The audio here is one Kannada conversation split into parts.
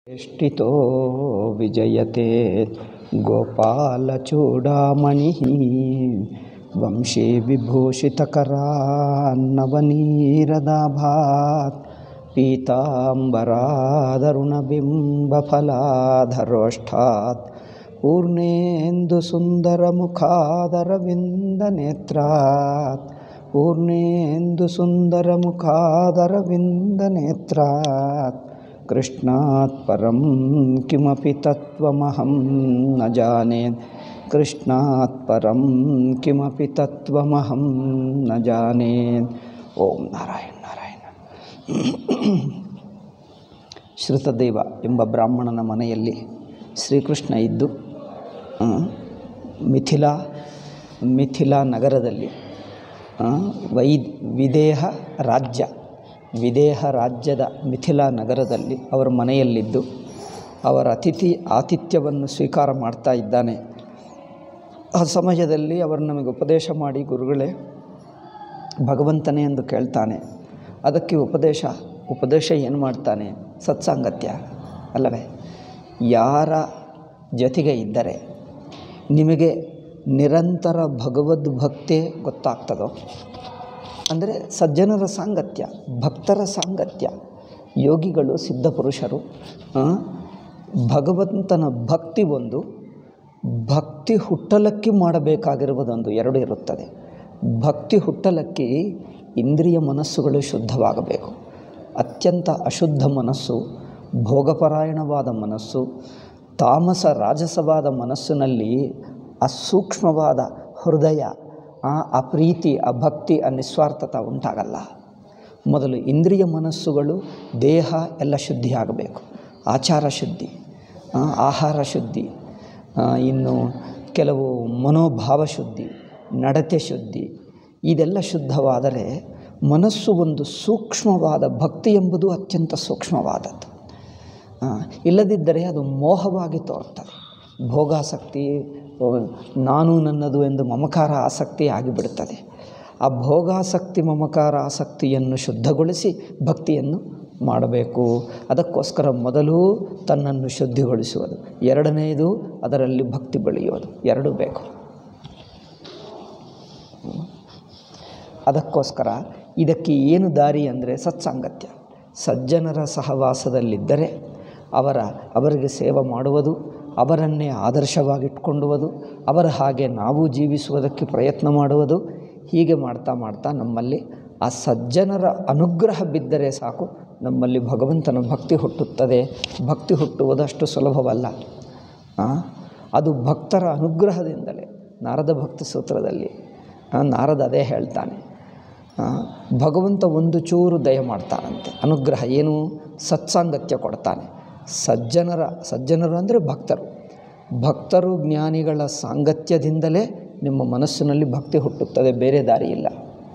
वेष्टितो विजयते गोपालचूडामणिः वंशे विभूषितकरान्नवनीरदाभात् पीताम्बरादरुणबिम्बफलाधरोष्ठात् पूर्णेन्दुसुन्दरमुखादरविन्दनेत्रात् पूर्णेन्दुसुन्दरमुखादरविन्दनेत्रात् कृष्णात् परं किमपि तत्त्वमहं न जाने कृष्णात् परं किमपि तत्त्वमहं न जाने ಓಂ ನಾರಾಯಣ ನಾರಾಯಣ ಶ್ರುತದೇವ ಎಂಬ ಬ್ರಾಹ್ಮಣನ ಮನೆಯಲ್ಲಿ ಶ್ರೀಕೃಷ್ಣ ಇದ್ದು ಆ, ಮಿಥಿಲಾ ಮಿಥಿಲಾ ನಗರದಲ್ಲಿ ಆ, ವೈ ವಿದೇಹ ರಾಜ್ಯ ವಿದೇಹ ರಾಜ್ಯದ ಮಿಥಿಲಾ ನಗರದಲ್ಲಿ ಅವರ ಮನೆಯಲ್ಲಿದ್ದು ಅವರ ಅತಿಥಿ ಆತಿಥ್ಯವನ್ನು ಸ್ವೀಕಾರ ಮಾಡ್ತಾ ಇದ್ದಾನೆ ಆ ಸಮಯದಲ್ಲಿ ಅವರು ನಮಗೆ ಉಪದೇಶ ಮಾಡಿ ಗುರುಗಳೇ ಭಗವಂತನೇ ಎಂದು ಕೇಳ್ತಾನೆ ಅದಕ್ಕೆ ಉಪದೇಶ ಉಪದೇಶ ಏನು ಮಾಡ್ತಾನೆ ಸತ್ಸಾಂಗತ್ಯ ಅಲ್ಲವೇ ಯಾರ ಜೊತೆಗೆ ಇದ್ದರೆ ನಿಮಗೆ ನಿರಂತರ ಭಗವದ್ ಭಕ್ತಿ ಗೊತ್ತಾಗ್ತದೋ ಅಂದರೆ ಸಜ್ಜನರ ಸಾಂಗತ್ಯ ಭಕ್ತರ ಸಾಂಗತ್ಯ ಯೋಗಿಗಳು ಸಿದ್ಧಪುರುಷರು ಆ, ಭಗವಂತನ ಭಕ್ತಿ ಒಂದು ಭಕ್ತಿ ಹುಟ್ಟಲಕ್ಕಿ ಮಾಡಬೇಕಾಗಿರುವುದೊಂದು ಎರಡು ಇರುತ್ತದೆ ಭಕ್ತಿ ಹುಟ್ಟಲಕ್ಕಿ ಇಂದ್ರಿಯ ಮನಸ್ಸುಗಳು ಶುದ್ಧವಾಗಬೇಕು ಅತ್ಯಂತ ಅಶುದ್ಧ ಮನಸ್ಸು ಭೋಗಪರಾಯಣವಾದ ಮನಸ್ಸು ತಾಮಸ ರಾಜಸವಾದ ಮನಸ್ಸಿನಲ್ಲಿ ಅಸೂಕ್ಷ್ಮವಾದ ಹೃದಯ ಆ ಅಪ್ರೀತಿ ಅಭಕ್ತಿ ಆ ನಿಸ್ವಾರ್ಥತ ಉಂಟಾಗಲ್ಲ ಮೊದಲು ಇಂದ್ರಿಯ ಮನಸ್ಸುಗಳು ದೇಹ ಎಲ್ಲ ಶುದ್ಧಿ ಆಗಬೇಕು ಆಚಾರ ಶುದ್ಧಿ ಆ, ಆಹಾರ ಶುದ್ಧಿ ಆ, ಇನ್ನು ಕೆಲವು ಮನೋಭಾವ ಶುದ್ಧಿ ನಡತೆ ಶುದ್ಧಿ ಇದೆಲ್ಲ ಶುದ್ಧವಾದರೆ ಮನಸ್ಸು ಒಂದು ಸೂಕ್ಷ್ಮವಾದ ಭಕ್ತಿ ಎಂಬುದು ಅತ್ಯಂತ ಸೂಕ್ಷ್ಮವಾದದ್ದು ಆ, ಇಲ್ಲದಿದ್ದರೆ ಅದು ಮೋಹವಾಗಿ ತೋರ್ತದೆ ಭೋಗಾಸಕ್ತಿ ಓ, ನಾನು ನನ್ನದು ಎಂದು ಮಮಕಾರ ಆಸಕ್ತಿ ಆಗಿಬಿಡುತ್ತದೆ ಆ ಭೋಗಾಸಕ್ತಿ ಮಮಕಾರ ಆಸಕ್ತಿಯನ್ನು ಶುದ್ಧಗೊಳಿಸಿ ಭಕ್ತಿಯನ್ನು ಮಾಡಬೇಕು ಅದಕ್ಕೋಸ್ಕರ ಮೊದಲು ತನ್ನನ್ನು ಶುದ್ಧಿಗೊಳಿಸುವುದು ಎರಡನೆಯದು ಅದರಲ್ಲಿ ಭಕ್ತಿ ಬೆಳೆಯುವುದು ಎರಡೂ ಬೇಕು ಅದಕ್ಕೋಸ್ಕರ ಇದಕ್ಕೆ ಏನು ದಾರಿ ಅಂದರೆ ಸತ್ಸಾಂಗತ್ಯ ಸಜ್ಜನರ ಸಹವಾಸದಲ್ಲಿದ್ದರೆ ಅವರ ಅವರಿಗೆ ಸೇವೆ ಮಾಡುವುದು ಅವರನ್ನೇ ಆದರ್ಶವಾಗಿಟ್ಕೊಳ್ಳುವುದು ಅವರ ಹಾಗೆ ನಾವು ಜೀವಿಸುವುದಕ್ಕೆ ಪ್ರಯತ್ನ ಮಾಡುವುದು ಹೀಗೆ ಮಾಡ್ತಾ ಮಾಡ್ತಾ ನಮ್ಮಲ್ಲಿ ಆ ಸಜ್ಜನರ ಅನುಗ್ರಹ ಬಿದ್ದರೆ ಸಾಕು ನಮ್ಮಲ್ಲಿ ಭಗವಂತನ ಭಕ್ತಿ ಹುಟ್ಟುತ್ತದೆ ಭಕ್ತಿ ಹುಟ್ಟುವುದು ಅಷ್ಟು ಸುಲಭವಲ್ಲ ಆ, ಅದು ಭಕ್ತರ ಅನುಗ್ರಹದಿಂದಲೇ ನಾರದ ಭಕ್ತಿ ಸೂತ್ರದಲ್ಲಿ ಆ, ನಾರದ ಅದೇ ಹೇಳ್ತಾನೆ ಆ, ಭಗವಂತ ಒಂದು ಚೂರು ದಯ ಮಾಡ್ತಾನಂತೆ ಅನುಗ್ರಹ ಏನು ಸತ್ಸಾಂಗತ್ಯ ಕೊಡ್ತಾನೆ ಸಜ್ಜನರ ಸಜ್ಜನರು ಅಂದರೆ ಭಕ್ತರು ಭಕ್ತರು ಜ್ಞಾನಿಗಳ ಸಾಂಗತ್ಯದಿಂದಲೇ ನಿಮ್ಮ ಮನಸ್ಸಿನಲ್ಲಿ ಭಕ್ತಿ ಹುಟ್ಟುತ್ತದೆ ಬೇರೆ ದಾರಿ ಇಲ್ಲ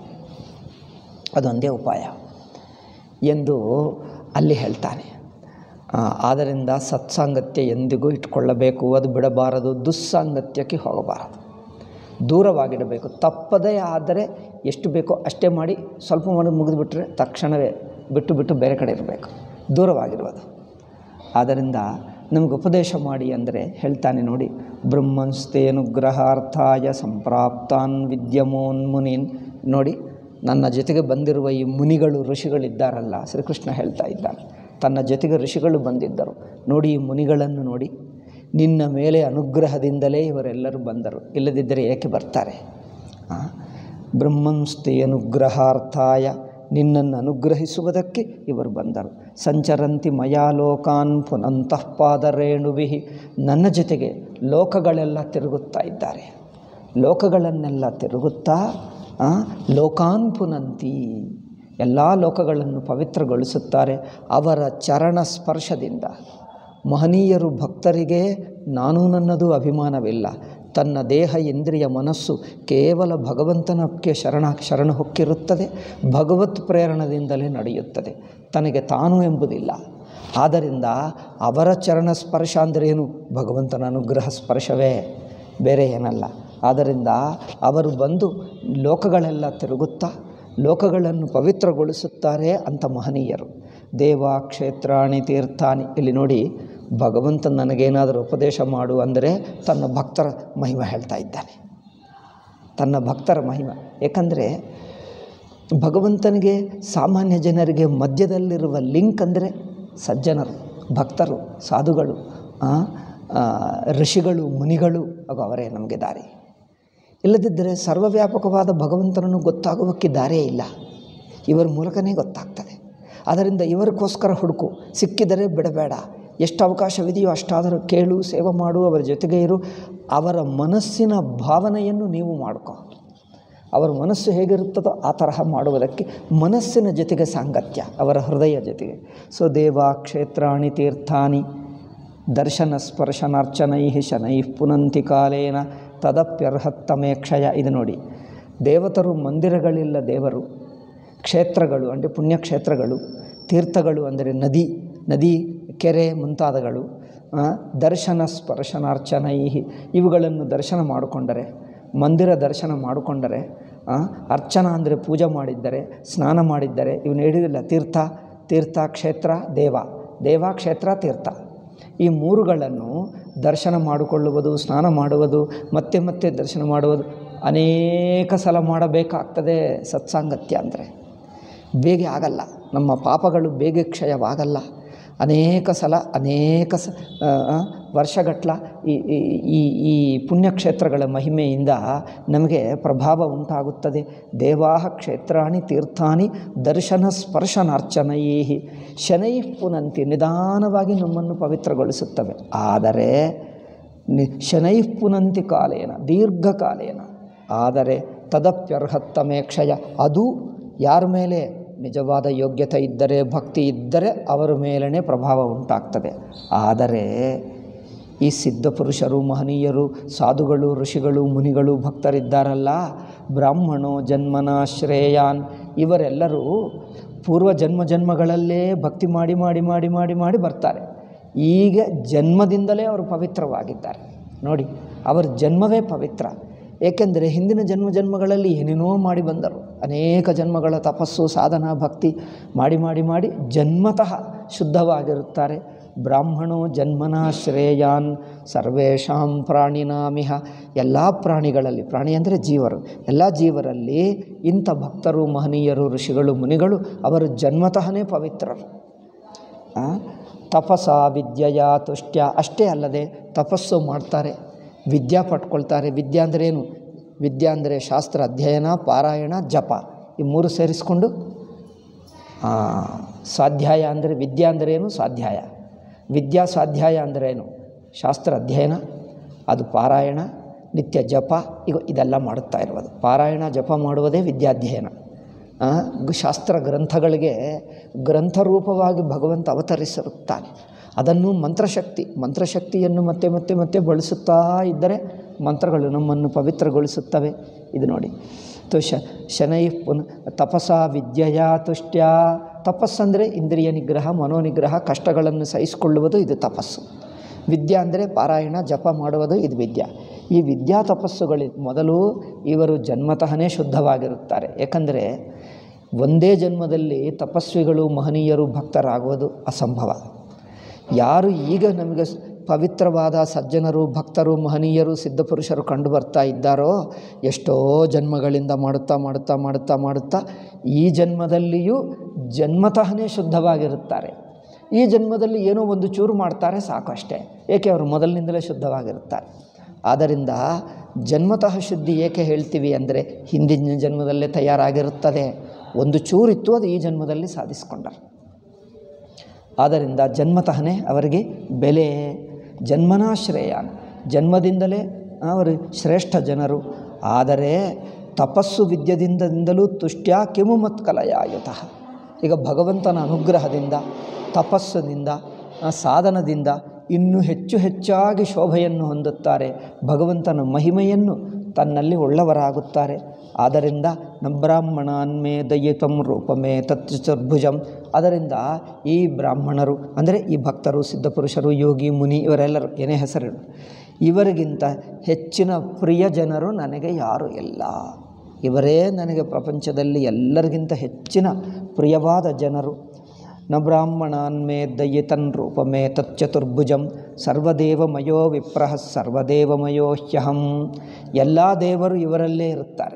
ಅದೊಂದೇ ಉಪಾಯ ಎಂದು ಅಲ್ಲಿ ಹೇಳ್ತಾನೆ ಆ, ಆದ್ದರಿಂದ ಸತ್ಸಾಂಗತ್ಯ ಎಂದಿಗೂ ಇಟ್ಕೊಳ್ಳಬೇಕು ಅದು ಬಿಡಬಾರದು ದುಸ್ಸಾಂಗತ್ಯಕ್ಕೆ ಹೋಗಬಾರದು ದೂರವಾಗಿಡಬೇಕು ತಪ್ಪದೇ ಆದರೆ ಎಷ್ಟು ಬೇಕೋ ಅಷ್ಟೇ ಮಾಡಿ ಸ್ವಲ್ಪ ಮಾಡಿ ಮುಗಿದುಬಿಟ್ರೆ ತಕ್ಷಣವೇ ಬಿಟ್ಟು ಬಿಟ್ಟು ಬೇರೆ ಕಡೆ ಇರಬೇಕು ದೂರವಾಗಿರುವುದು ಆದ್ದರಿಂದ ನಮಗೆ ಉಪದೇಶ ಮಾಡಿ ಅಂದರೆ ಹೇಳ್ತಾನೆ ನೋಡಿ ಬ್ರಹ್ಮನ್ಸ್ತೇನುಗ್ರಹಾರ್ಥಾಯ ಸಂಪ್ರಾಪ್ತಾನ್ ವಿದ್ಯಮೋನ್ಮುನೀನ್ ನೋಡಿ ನನ್ನ ಜೊತೆಗೆ ಬಂದಿರುವ ಈ ಮುನಿಗಳು ಋಷಿಗಳಿದ್ದಾರಲ್ಲ ಶ್ರೀಕೃಷ್ಣ ಹೇಳ್ತಾ ಇದ್ದಾನೆ ತನ್ನ ಜೊತೆಗೆ ಋಷಿಗಳು ಬಂದಿದ್ದರು ನೋಡಿ ಈ ಮುನಿಗಳನ್ನು ನೋಡಿ ನಿನ್ನ ಮೇಲೆ ಅನುಗ್ರಹದಿಂದಲೇ ಇವರೆಲ್ಲರೂ ಬಂದರು ಇಲ್ಲದಿದ್ದರೆ ಏಕೆ ಬರ್ತಾರೆ ಆ? ಬ್ರಹ್ಮಂಸ್ತೆ ಅನುಗ್ರಹಾರ್ಥಾಯ ನಿನ್ನನ್ನು ಅನುಗ್ರಹಿಸುವುದಕ್ಕೆ ಇವರು ಬಂದರು ಸಂಚರಂತಿ ಮಯಾಲೋಕಾನ್ ಪುನಂತಃ ಪಾದರೇಣುಭಿ ನನ್ನ ಜೊತೆಗೆ ಲೋಕಗಳೆಲ್ಲ ತಿರುಗುತ್ತಾ ಇದ್ದಾರೆ ಲೋಕಗಳನ್ನೆಲ್ಲ ತಿರುಗುತ್ತಾ ಆ, ಲೋಕಾನ್ ಪುನಂತಿ ಎಲ್ಲ ಲೋಕಗಳನ್ನು ಪವಿತ್ರಗೊಳಿಸುತ್ತಾರೆ ಅವರ ಚರಣ ಸ್ಪರ್ಶದಿಂದ ಮಹನೀಯರು ಭಕ್ತರಿಗೆ ನಾನು ನನ್ನದು ಅಭಿಮಾನವಿಲ್ಲ ತನ್ನ ದೇಹ ಇಂದ್ರಿಯ ಮನಸ್ಸು ಕೇವಲ ಭಗವಂತನಕ್ಕೆ ಶರಣ ಶರಣ ಹೊಕ್ಕಿರುತ್ತದೆ ಭಗವತ್ ಪ್ರೇರಣದಿಂದಲೇ ನಡೆಯುತ್ತದೆ ತನಗೆ ತಾನು ಎಂಬುದಿಲ್ಲ ಆದ್ದರಿಂದ ಅವರ ಚರಣ ಸ್ಪರ್ಶ ಅಂದ್ರೇನು ಭಗವಂತನ ಅನುಗ್ರಹ ಸ್ಪರ್ಶವೇ ಬೇರೆ ಏನಲ್ಲ ಆದ್ದರಿಂದ ಅವರು ಬಂದು ಲೋಕಗಳೆಲ್ಲ ತಿರುಗುತ್ತಾ ಲೋಕಗಳನ್ನು ಪವಿತ್ರಗೊಳಿಸುತ್ತಾರೆ ಅಂತ ಮಹನೀಯರು ದೇವ ಕ್ಷೇತ್ರಾಣಿ ತೀರ್ಥಾನಿ ಇಲ್ಲಿ ನೋಡಿ ಭಗವಂತ ನನಗೇನಾದರೂ ಉಪದೇಶ ಮಾಡು ಅಂದರೆ ತನ್ನ ಭಕ್ತರ ಮಹಿಮೆ ಹೇಳ್ತಾ ಇದ್ದಾನೆ ತನ್ನ ಭಕ್ತರ ಮಹಿಮೆ ಏಕೆಂದರೆ ಭಗವಂತನಿಗೆ ಸಾಮಾನ್ಯ ಜನರಿಗೆ ಮಧ್ಯದಲ್ಲಿರುವ ಲಿಂಕ್ ಅಂದರೆ ಸಜ್ಜನರು ಭಕ್ತರು ಸಾಧುಗಳು ಆ, ಆ, ಋಷಿಗಳು ಮುನಿಗಳು ಹಾಗೂ ಅವರೇ ನಮಗೆ ದಾರಿ ಇಲ್ಲದಿದ್ದರೆ ಸರ್ವವ್ಯಾಪಕವಾದ ಭಗವಂತನನ್ನು ಗೊತ್ತಾಗುವಕ್ಕೆ ದಾರಿಯೇ ಇಲ್ಲ ಇವರ ಮೂಲಕನೇ ಗೊತ್ತಾಗ್ತದೆ ಆದ್ದರಿಂದ ಇವರಿಗೋಸ್ಕರ ಹುಡುಕು ಸಿಕ್ಕಿದರೆ ಬಿಡಬೇಡ ಎಷ್ಟು ಅವಕಾಶವಿದೆಯೋ ಅಷ್ಟಾದರೂ ಕೇಳು ಸೇವೆ ಮಾಡು ಅವರ ಜೊತೆಗೆ ಇರು ಅವರ ಮನಸ್ಸಿನ ಭಾವನೆಯನ್ನು ನೀವು ಮಾಡ್ಕೋ ಅವರ ಮನಸ್ಸು ಹೇಗಿರುತ್ತದೋ ಆ ತರಹ ಮಾಡುವುದಕ್ಕೆ ಮನಸ್ಸಿನ ಜೊತೆಗೆ ಸಾಂಗತ್ಯ ಅವರ ಹೃದಯ ಜೊತೆಗೆ ಸೊ ದೇವ ಕ್ಷೇತ್ರಾಣಿ ತೀರ್ಥಾನಿ ದರ್ಶನ ಸ್ಪರ್ಶನಾರ್ಚನೈ ಶನೈ ಪುನಂತಿ ಕಾಲೇನ ತದಪ್ಯರ್ಹತ್ತಮೇಕ್ಷಯ ಇದು ನೋಡಿ ದೇವತರು ಮಂದಿರಗಳಿಲ್ಲ ದೇವರು ಕ್ಷೇತ್ರಗಳು ಅಂದರೆ ಪುಣ್ಯಕ್ಷೇತ್ರಗಳು ತೀರ್ಥಗಳು ಅಂದರೆ ನದಿ ನದಿ ಕೆರೆ ಮುಂತಾದಗಳು ಆ, ದರ್ಶನ ಸ್ಪರ್ಶನಾರ್ಚನೈ ಇವುಗಳನ್ನು ದರ್ಶನ ಮಾಡಿಕೊಂಡರೆ ಮಂದಿರ ದರ್ಶನ ಮಾಡಿಕೊಂಡರೆ ಆ, ಅರ್ಚನ ಅಂದರೆ ಪೂಜೆ ಮಾಡಿದ್ದರೆ ಸ್ನಾನ ಮಾಡಿದ್ದರೆ ಇವನು ಹೇಳಿದಿಲ್ಲ ತೀರ್ಥ ತೀರ್ಥ ಕ್ಷೇತ್ರ ದೇವ ದೇವ ಕ್ಷೇತ್ರ ತೀರ್ಥ ಈ ಮೂರುಗಳನ್ನು ದರ್ಶನ ಮಾಡಿಕೊಳ್ಳುವುದು ಸ್ನಾನ ಮಾಡುವುದು ಮತ್ತೆ ಮತ್ತೆ ದರ್ಶನ ಮಾಡುವುದು ಅನೇಕ ಸಲ ಮಾಡಬೇಕಾಗ್ತದೆ ಸತ್ಸಾಂಗತ್ಯ ಅಂದರೆ ಬೇಗ ಆಗಲ್ಲ ನಮ್ಮ ಪಾಪಗಳು ಬೇಗ ಕ್ಷಯವಾಗಲ್ಲ ಅನೇಕ ಸಲ ಅನೇಕ ಸ ಆ, ಆ, ವರ್ಷಗಟ್ಲ ಈ ಈ- ಈ ಈ ಪುಣ್ಯಕ್ಷೇತ್ರಗಳ ಮಹಿಮೆಯಿಂದ ನಮಗೆ ಪ್ರಭಾವ ಉಂಟಾಗುತ್ತದೆ ದೇವಾಹ ಕ್ಷೇತ್ರಾಣಿ ತೀರ್ಥಾನಿ ದರ್ಶನ ಸ್ಪರ್ಶನಾರ್ಚನೈ ಶನೈ ಪುನಂತಿ ನಿಧಾನವಾಗಿ ನಮ್ಮನ್ನು ಪವಿತ್ರಗೊಳಿಸುತ್ತವೆ ಆದರೆ ನಿ ಶನೈ ಪುನಂತಿ ಕಾಲೇನ ದೀರ್ಘಕಾಲೇನ ಆದರೆ ತದಪ್ಯರ್ಹತ್ತಮೇಕ್ಷಯ ಅದು ಯಾರ ಮೇಲೆ ನಿಜವಾದ ಯೋಗ್ಯತೆ ಇದ್ದರೆ ಭಕ್ತಿ ಇದ್ದರೆ ಅವರ ಮೇಲೇ ಪ್ರಭಾವ ಉಂಟಾಗ್ತದೆ ಆದರೆ ಈ ಸಿದ್ಧ ಪುರುಷರು ಮಹನೀಯರು ಸಾಧುಗಳು ಋಷಿಗಳು ಮುನಿಗಳು ಭಕ್ತರಿದ್ದಾರಲ್ಲ ಬ್ರಾಹ್ಮಣೋ ಜನ್ಮನ ಶ್ರೇಯಾನ್ ಇವರೆಲ್ಲರೂ ಪೂರ್ವ ಜನ್ಮ ಜನ್ಮಗಳಲ್ಲೇ ಭಕ್ತಿ ಮಾಡಿ ಮಾಡಿ ಮಾಡಿ ಮಾಡಿ ಮಾಡಿ ಬರ್ತಾರೆ ಈಗ ಜನ್ಮದಿಂದಲೇ ಅವರು ಪವಿತ್ರವಾಗಿದ್ದಾರೆ ನೋಡಿ ಅವರ ಜನ್ಮವೇ ಪವಿತ್ರ ಏಕೆಂದರೆ ಹಿಂದಿನ ಜನ್ಮ ಜನ್ಮಗಳಲ್ಲಿ ಏನೇನೋ ಮಾಡಿ ಬಂದರು ಅನೇಕ ಜನ್ಮಗಳ ತಪಸ್ಸು ಸಾಧನ ಭಕ್ತಿ ಮಾಡಿ ಮಾಡಿ ಮಾಡಿ ಜನ್ಮತಃ ಶುದ್ಧವಾಗಿರುತ್ತಾರೆ ಬ್ರಾಹ್ಮಣೋ ಜನ್ಮನ ಶ್ರೇಯಾನ್ ಸರ್ವೇಷಾಂ ಪ್ರಾಣಿನಾಮಿಹ ಎಲ್ಲ ಪ್ರಾಣಿಗಳಲ್ಲಿ ಪ್ರಾಣಿ ಅಂದರೆ ಜೀವರು ಎಲ್ಲ ಜೀವರಲ್ಲಿ ಇಂಥ ಭಕ್ತರು ಮಹನೀಯರು ಋಷಿಗಳು ಮುನಿಗಳು ಅವರು ಜನ್ಮತಃನೇ ಪವಿತ್ರರು ಆ, ತಪಸ ವಿದ್ಯೆಯ ತುಷ್ಟ್ಯ ಅಷ್ಟೇ ಅಲ್ಲದೆ ತಪಸ್ಸು ಮಾಡ್ತಾರೆ ವಿದ್ಯಾ ಪಡ್ಕೊಳ್ತಾರೆ ವಿದ್ಯಾ ಅಂದರೆ ಏನು ವಿದ್ಯಾ ಅಂದರೆ ಶಾಸ್ತ್ರ ಅಧ್ಯಯನ ಪಾರಾಯಣ ಜಪ ಈ ಮೂರು ಸೇರಿಸ್ಕೊಂಡು ಆ, ಸ್ವಾಧ್ಯಾಯ ಅಂದರೆ ವಿದ್ಯಾ ಅಂದರೆ ಏನು ಸ್ವಾಧ್ಯಾಯ ವಿದ್ಯಾ ಸ್ವಾಧ್ಯಾಯ ಅಂದರೆ ಏನು ಶಾಸ್ತ್ರ ಅಧ್ಯಯನ ಅದು ಪಾರಾಯಣ ನಿತ್ಯ ಜಪ ಈಗ ಇದೆಲ್ಲ ಮಾಡುತ್ತಾ ಇರುವುದು ಪಾರಾಯಣ ಜಪ ಮಾಡುವುದೇ ವಿದ್ಯಾಧ್ಯಯನ ಆ, ಗ್- ಶಾಸ್ತ್ರ ಗ್ರಂಥಗಳಿಗೆ ಗ್ರಂಥರೂಪವಾಗಿ ಭಗವಂತ ಅವತರಿಸಿರುತ್ತಾನೆ ಅದನ್ನು ಮಂತ್ರಶಕ್ತಿ ಮಂತ್ರಶಕ್ತಿಯನ್ನು ಮತ್ತೆ ಮತ್ತೆ ಮತ್ತೆ ಬಳಸುತ್ತಾ ಇದ್ದರೆ ಮಂತ್ರಗಳು ನಮ್ಮನ್ನು ಪವಿತ್ರಗೊಳಿಸುತ್ತವೆ ಇದು ನೋಡಿ ತು ಶ ಶನೈ ಪುನ ತಪಸ ವಿದ್ಯೆಯ ತುಷ್ಟ್ಯ ತಪಸ್ಸಂದರೆ ಇಂದ್ರಿಯ ನಿಗ್ರಹ ಮನೋನಿಗ್ರಹ ಕಷ್ಟಗಳನ್ನು ಸಹಿಸಿಕೊಳ್ಳುವುದು ಇದು ತಪಸ್ಸು ವಿದ್ಯಾ ಅಂದರೆ ಪಾರಾಯಣ ಜಪ ಮಾಡುವುದು ಇದು ವಿದ್ಯಾ ಈ ವಿದ್ಯಾ ತಪಸ್ಸುಗಳಿ ಮೊದಲು ಇವರು ಜನ್ಮತಃನೇ ಶುದ್ಧವಾಗಿರುತ್ತಾರೆ ಏಕೆಂದರೆ ಒಂದೇ ಜನ್ಮದಲ್ಲಿ ತಪಸ್ವಿಗಳು ಮಹನೀಯರು ಭಕ್ತರಾಗುವುದು ಅಸಂಭವ ಯಾರು ಈಗ ನಮಗೆ ಸ್- ಪವಿತ್ರವಾದ ಸಜ್ಜನರು ಭಕ್ತರು ಮಹನೀಯರು ಸಿದ್ಧಪುರುಷರು ಕಂಡು ಬರ್ತಾ ಇದ್ದಾರೋ ಎಷ್ಟೋ ಜನ್ಮಗಳಿಂದ ಮಾಡುತ್ತಾ ಮಾಡುತ್ತಾ ಮಾಡುತ್ತಾ ಮಾಡುತ್ತಾ ಈ ಜನ್ಮದಲ್ಲಿಯೂ ಜನ್ಮತಃನೇ ಶುದ್ಧವಾಗಿರುತ್ತಾರೆ ಈ ಜನ್ಮದಲ್ಲಿ ಏನೋ ಒಂದು ಚೂರು ಮಾಡ್ತಾರೆ ಸಾಕು ಅಷ್ಟೇ ಏಕೆ ಅವರು ಮೊದಲಿನಿಂದಲೇ ಶುದ್ಧವಾಗಿರುತ್ತಾರೆ ಆದ್ದರಿಂದ ಜನ್ಮತಃ ಶುದ್ಧಿ ಏಕೆ ಹೇಳ್ತೀವಿ ಅಂದರೆ ಹಿಂದಿನ ಜನ್ಮದಲ್ಲೇ ತಯಾರಾಗಿರುತ್ತದೆ ಒಂದು ಚೂರಿತ್ತು ಅದು ಈ ಜನ್ಮದಲ್ಲಿ ಸಾಧಿಸಿಕೊಂಡರು ಆದ್ದರಿಂದ ಜನ್ಮತಃನೇ ಅವರಿಗೆ ಬೆಲೆ ಜನ್ಮನಾಶ್ರೇಯಾನ್ ಜನ್ಮದಿಂದಲೇ ಅವರು ಶ್ರೇಷ್ಠ ಜನರು ಆದರೆ ತಪಸ್ಸು ವಿದ್ಯದಿಂದಲೂ ತುಷ್ಟ್ಯ ಕಿಮು ಮತ್ಕಲಯಾಯುತಃ ಈಗ ಭಗವಂತನ ಅನುಗ್ರಹದಿಂದ ತಪಸ್ಸಿನಿಂದ ಆ, ಸಾಧನದಿಂದ ಇನ್ನೂ ಹೆಚ್ಚು ಹೆಚ್ಚಾಗಿ ಶೋಭೆಯನ್ನು ಹೊಂದುತ್ತಾರೆ ಭಗವಂತನ ಮಹಿಮೆಯನ್ನು ತನ್ನಲ್ಲಿ ಉಳ್ಳವರಾಗುತ್ತಾರೆ ಆದ್ದರಿಂದ ನಬ್ರಾಹ್ಮಣಾನ್ಮೇ ದಯಿತಂ ರೂಪಮೇ ತತ್ಚತುರ್ಭುಜಂ ಅದರಿಂದ ಈ ಬ್ರಾಹ್ಮಣರು ಅಂದರೆ ಈ ಭಕ್ತರು ಸಿದ್ಧಪುರುಷರು ಯೋಗಿ ಮುನಿ ಇವರೆಲ್ಲರೂ ಏನೇ ಹೆಸರು ಇವರಿಗಿಂತ ಹೆಚ್ಚಿನ ಪ್ರಿಯ ಜನರು ನನಗೆ ಯಾರೂ ಇಲ್ಲ ಇವರೇ ನನಗೆ ಪ್ರಪಂಚದಲ್ಲಿ ಎಲ್ಲರಿಗಿಂತ ಹೆಚ್ಚಿನ ಪ್ರಿಯವಾದ ಜನರು ನ ಬ್ರಾಹ್ಮಣಾನ್ ಮೇ ದಯಿತನ್ ರೂಪಮೇ ತಚ್ಚತುರ್ಭುಜಂ ಸರ್ವದೇವಮಯೋ ವಿಪ್ರಹ ಸರ್ವದೇವಮಯೋ ಹ್ಯಹಂ ಎಲ್ಲ ದೇವರು ಇವರಲ್ಲೇ ಇರುತ್ತಾರೆ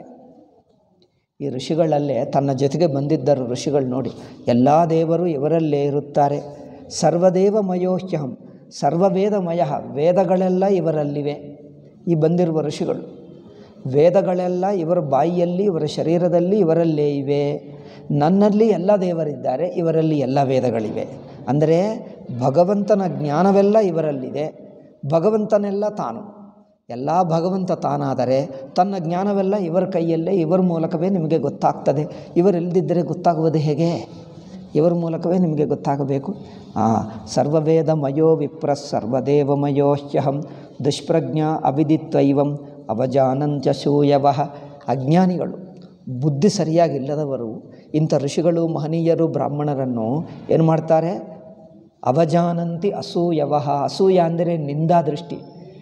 ಈ ಋಷಿಗಳಲ್ಲೇ ತನ್ನ ಜೊತೆಗೆ ಬಂದಿದ್ದರು ಋಷಿಗಳು ನೋಡಿ ಎಲ್ಲ ದೇವರು ಇವರಲ್ಲೇ ಇರುತ್ತಾರೆ ಸರ್ವದೇವಮಯೋಹ್ಯಹಂ ಸರ್ವವೇದಮಯ ವೇದಗಳೆಲ್ಲ ಇವರಲ್ಲಿವೆ ಈ ಬಂದಿರುವ ಋಷಿಗಳು ವೇದಗಳೆಲ್ಲ ಇವರ ಬಾಯಿಯಲ್ಲಿ ಇವರ ಶರೀರದಲ್ಲಿ ಇವರಲ್ಲೇ ಇವೆ ನನ್ನಲ್ಲಿ ಎಲ್ಲ ದೇವರಿದ್ದಾರೆ ಇವರಲ್ಲಿ ಎಲ್ಲ ವೇದಗಳಿವೆ ಅಂದರೆ ಭಗವಂತನ ಜ್ಞಾನವೆಲ್ಲ ಇವರಲ್ಲಿದೆ ಭಗವಂತನೆಲ್ಲ ತಾನು ಎಲ್ಲ ಭಗವಂತ ತಾನಾದರೆ ತನ್ನ ಜ್ಞಾನವೆಲ್ಲ ಇವರ ಕೈಯಲ್ಲೇ ಇವರ ಮೂಲಕವೇ ನಿಮಗೆ ಗೊತ್ತಾಗ್ತದೆ ಇವರಿಲ್ಲದಿದ್ದರೆ ಗೊತ್ತಾಗುವುದು ಹೇಗೆ ಇವರ ಮೂಲಕವೇ ನಿಮಗೆ ಗೊತ್ತಾಗಬೇಕು ಸರ್ವವೇದಮಯೋ ವಿಪ್ರ ಸರ್ವದೇವಮಯೋ ಹ್ಯಹಂ ದುಷ್ಪ್ರಜ್ಞಾ ಅವಿದಿತ್ವೈವಂ ಅವಜಾನಂತ್ಯ ಶೂಯವ ಅಜ್ಞಾನಿಗಳು ಬುದ್ಧಿ ಸರಿಯಾಗಿಲ್ಲದವರು ಇಂಥ ಋಷಿಗಳು ಮಹನೀಯರು ಬ್ರಾಹ್ಮಣರನ್ನು ಏನು ಮಾಡ್ತಾರೆ ಅವಜಾನಂತಿ ಅಸೂಯವ ಅಸೂಯ ಅಂದರೆ ನಿಂದಾ ದೃಷ್ಟಿ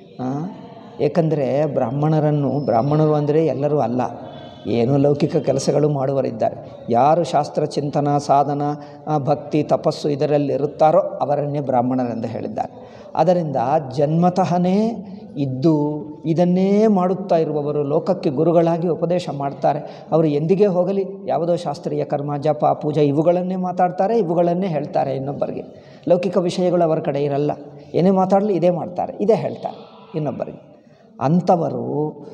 ಏಕೆಂದರೆ ಬ್ರಾಹ್ಮಣರನ್ನು ಬ್ರಾಹ್ಮಣರು ಅಂದರೆ ಎಲ್ಲರೂ ಅಲ್ಲ ಏನೋ ಲೌಕಿಕ ಕೆಲಸಗಳು ಮಾಡುವರಿದ್ದಾರೆ ಯಾರು ಶಾಸ್ತ್ರ ಚಿಂತನ ಸಾಧನ ಆ, ಭಕ್ತಿ ತಪಸ್ಸು ಇದರಲ್ಲಿ ಇರುತ್ತಾರೋ ಅವರನ್ನೇ ಬ್ರಾಹ್ಮಣರೆಂದು ಹೇಳಿದ್ದಾರೆ ಅದರಿಂದ ಜನ್ಮತಃನೇ ಇದ್ದು ಇದನ್ನೇ ಮಾಡುತ್ತಾ ಇರುವವರು ಲೋಕಕ್ಕೆ ಗುರುಗಳಾಗಿ ಉಪದೇಶ ಮಾಡ್ತಾರೆ ಅವರು ಎಂದಿಗೆ ಹೋಗಲಿ ಯಾವುದೋ ಶಾಸ್ತ್ರೀಯ ಕರ್ಮ ಜಪ ಪೂಜೆ ಇವುಗಳನ್ನೇ ಮಾತಾಡ್ತಾರೆ ಇವುಗಳನ್ನೇ ಹೇಳ್ತಾರೆ ಇನ್ನೊಬ್ಬರಿಗೆ ಲೌಕಿಕ ವಿಷಯಗಳು ಅವರ ಕಡೆ ಇರಲ್ಲ ಏನೇ ಮಾತಾಡಲಿ ಇದೇ ಮಾಡ್ತಾರೆ ಇದೇ ಹೇಳ್ತಾರೆ ಇನ್ನೊಬ್ಬರಿಗೆ ಅಂಥವರು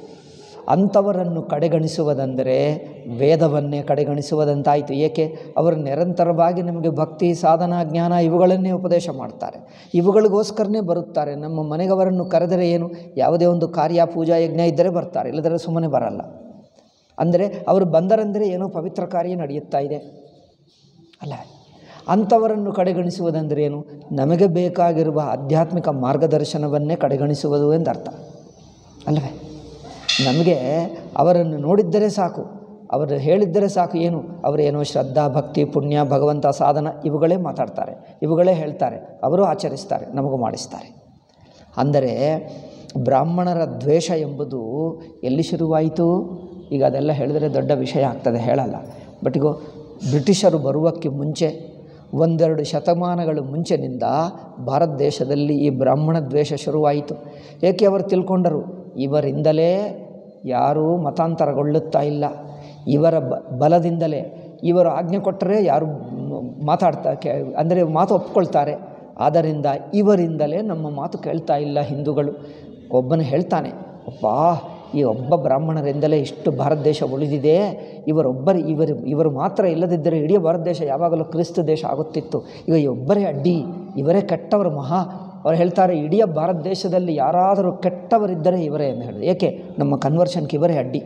ಅಂಥವರನ್ನು ಕಡೆಗಣಿಸುವುದೆಂದರೆ ವೇದವನ್ನೇ ಕಡೆಗಣಿಸುವುದಂತಾಯಿತು ಏಕೆ ಅವರು ನಿರಂತರವಾಗಿ ನಮಗೆ ಭಕ್ತಿ ಸಾಧನ ಜ್ಞಾನ ಇವುಗಳನ್ನೇ ಉಪದೇಶ ಮಾಡ್ತಾರೆ ಇವುಗಳಿಗೋಸ್ಕರನೇ ಬರುತ್ತಾರೆ ನಮ್ಮ ಮನೆಗವರನ್ನು ಕರೆದರೆ ಏನು ಯಾವುದೇ ಒಂದು ಕಾರ್ಯ ಪೂಜಾ ಯಜ್ಞ ಇದ್ದರೆ ಬರ್ತಾರೆ ಇಲ್ಲದರೆ ಸುಮ್ಮನೆ ಬರಲ್ಲ ಅಂದರೆ ಅವರು ಬಂದರೆಂದರೆ ಏನೋ ಪವಿತ್ರ ಕಾರ್ಯ ನಡೆಯುತ್ತಾ ಇದೆ ಅಲ್ಲ ಅಂಥವರನ್ನು ಕಡೆಗಣಿಸುವುದೆಂದರೆ ಏನು ನಮಗೆ ಬೇಕಾಗಿರುವ ಆಧ್ಯಾತ್ಮಿಕ ಮಾರ್ಗದರ್ಶನವನ್ನೇ ಕಡೆಗಣಿಸುವುದು ಎಂದರ್ಥ ಅಲ್ಲವೇ ನಮಗೆ ಅವರನ್ನು ನೋಡಿದ್ದರೆ ಸಾಕು ಅವರು ಹೇಳಿದ್ದರೆ ಸಾಕು ಏನು ಅವರೇನೋ ಶ್ರದ್ಧಾ ಭಕ್ತಿ ಪುಣ್ಯ ಭಗವಂತ ಸಾಧನ ಇವುಗಳೇ ಮಾತಾಡ್ತಾರೆ ಇವುಗಳೇ ಹೇಳ್ತಾರೆ ಅವರು ಆಚರಿಸ್ತಾರೆ ನಮಗೂ ಮಾಡಿಸ್ತಾರೆ ಅಂದರೆ ಬ್ರಾಹ್ಮಣರ ದ್ವೇಷ ಎಂಬುದು ಎಲ್ಲಿ ಶುರುವಾಯಿತು ಈಗ ಅದೆಲ್ಲ ಹೇಳಿದರೆ ದೊಡ್ಡ ವಿಷಯ ಆಗ್ತದೆ ಹೇಳಲ್ಲ ಬಟ್ ಈಗ ಬ್ರಿಟಿಷರು ಬರುವಕ್ಕೆ ಮುಂಚೆ ಒಂದೆರಡು ಶತಮಾನಗಳು ಮುಂಚೆನಿಂದ ಭಾರತ ದೇಶದಲ್ಲಿ ಈ ಬ್ರಾಹ್ಮಣ ದ್ವೇಷ ಶುರುವಾಯಿತು ಏಕೆ ಅವರು ತಿಳ್ಕೊಂಡರು ಇವರಿಂದಲೇ ಯಾರೂ ಮತಾಂತರಗೊಳ್ಳುತ್ತಾ ಇಲ್ಲ ಇವರ ಬ ಬಲದಿಂದಲೇ ಇವರು ಆಜ್ಞೆ ಕೊಟ್ಟರೆ ಯಾರು ಮ್- ಮಾತಾಡ್ತಾ ಕೇ ಅಂದರೆ ಮಾತು ಒಪ್ಕೊಳ್ತಾರೆ ಆದ್ದರಿಂದ ಇವರಿಂದಲೇ ನಮ್ಮ ಮಾತು ಕೇಳ್ತಾ ಇಲ್ಲ ಹಿಂದೂಗಳು ಒಬ್ಬನು ಹೇಳ್ತಾನೆ ಅಪ್ಪ ಈ ಒಬ್ಬ ಬ್ರಾಹ್ಮಣರಿಂದಲೇ ಇಷ್ಟು ಭಾರತ ದೇಶ ಉಳಿದಿದೆ ಇವರೊಬ್ಬರು ಇವರು ಇವರು ಮಾತ್ರ ಇಲ್ಲದಿದ್ದರೆ ಇಡೀ ಭಾರತ ದೇಶ ಯಾವಾಗಲೂ ಕ್ರಿಸ್ತ ದೇಶ ಆಗುತ್ತಿತ್ತು ಈಗ ಒಬ್ಬರೇ ಅಡ್ಡಿ ಇವರೇ ಕೆಟ್ಟವರು ಮಹಾ ಅವ್ರು ಹೇಳ್ತಾರೆ ಇಡೀ ಭಾರತ ದೇಶದಲ್ಲಿ ಯಾರಾದರೂ ಕೆಟ್ಟವರಿದ್ದರೆ ಇವರೇ ಎಂದು ಹೇಳಿದ್ರು ಏಕೆ ನಮ್ಮ ಕನ್ವರ್ಷನ್ಗೆ ಇವರೇ ಅಡ್ಡಿ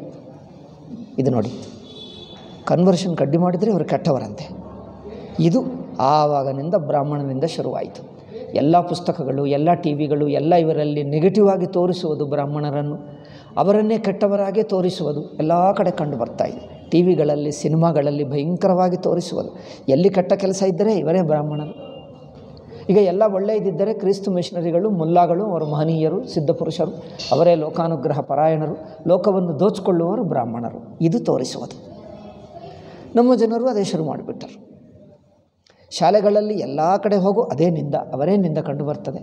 ಇದು ನೋಡಿ ಕನ್ವರ್ಷನ್ ಅಡ್ಡಿ ಮಾಡಿದರೆ ಇವರು ಕೆಟ್ಟವರಂತೆ ಇದು ಆವಾಗನಿಂದ ಬ್ರಾಹ್ಮಣನಿಂದ ಶುರುವಾಯಿತು ಎಲ್ಲ ಪುಸ್ತಕಗಳು ಎಲ್ಲ ಟಿ ವಿಗಳು ಎಲ್ಲ ಇವರಲ್ಲಿ ನೆಗೆಟಿವ್ ಆಗಿ ತೋರಿಸುವುದು ಬ್ರಾಹ್ಮಣರನ್ನು ಅವರನ್ನೇ ಕೆಟ್ಟವರಾಗೇ ತೋರಿಸುವುದು ಎಲ್ಲ ಕಡೆ ಕಂಡು ಬರ್ತಾ ಇದೆ ಟಿ ವಿಗಳಲ್ಲಿ ಸಿನಿಮಾಗಳಲ್ಲಿ ಭಯಂಕರವಾಗಿ ತೋರಿಸುವುದು ಎಲ್ಲಿ ಕೆಟ್ಟ ಕೆಲಸ ಇದ್ದರೆ ಇವರೇ ಬ್ರಾಹ್ಮಣರು ಈಗ ಎಲ್ಲ ಒಳ್ಳೆಯದಿದ್ದರೆ ಕ್ರಿಸ್ತು ಮಿಷನರಿಗಳು ಮುಲ್ಲಾಗಳು ಅವರ ಮಹನೀಯರು ಸಿದ್ಧಪುರುಷರು ಅವರೇ ಲೋಕಾನುಗ್ರಹ ಪರಾಯಣರು ಲೋಕವನ್ನು ದೋಚಿಕೊಳ್ಳುವವರು ಬ್ರಾಹ್ಮಣರು ಇದು ತೋರಿಸುವುದು ನಮ್ಮ ಜನರು ಅದೇ ಶುರು ಮಾಡಿಬಿಟ್ಟರು ಶಾಲೆಗಳಲ್ಲಿ ಎಲ್ಲ ಕಡೆ ಹೋಗು ಅದೇ ನಿಂದ ಅವರೇ ನಿಂದ ಕಂಡು ಬರ್ತದೆ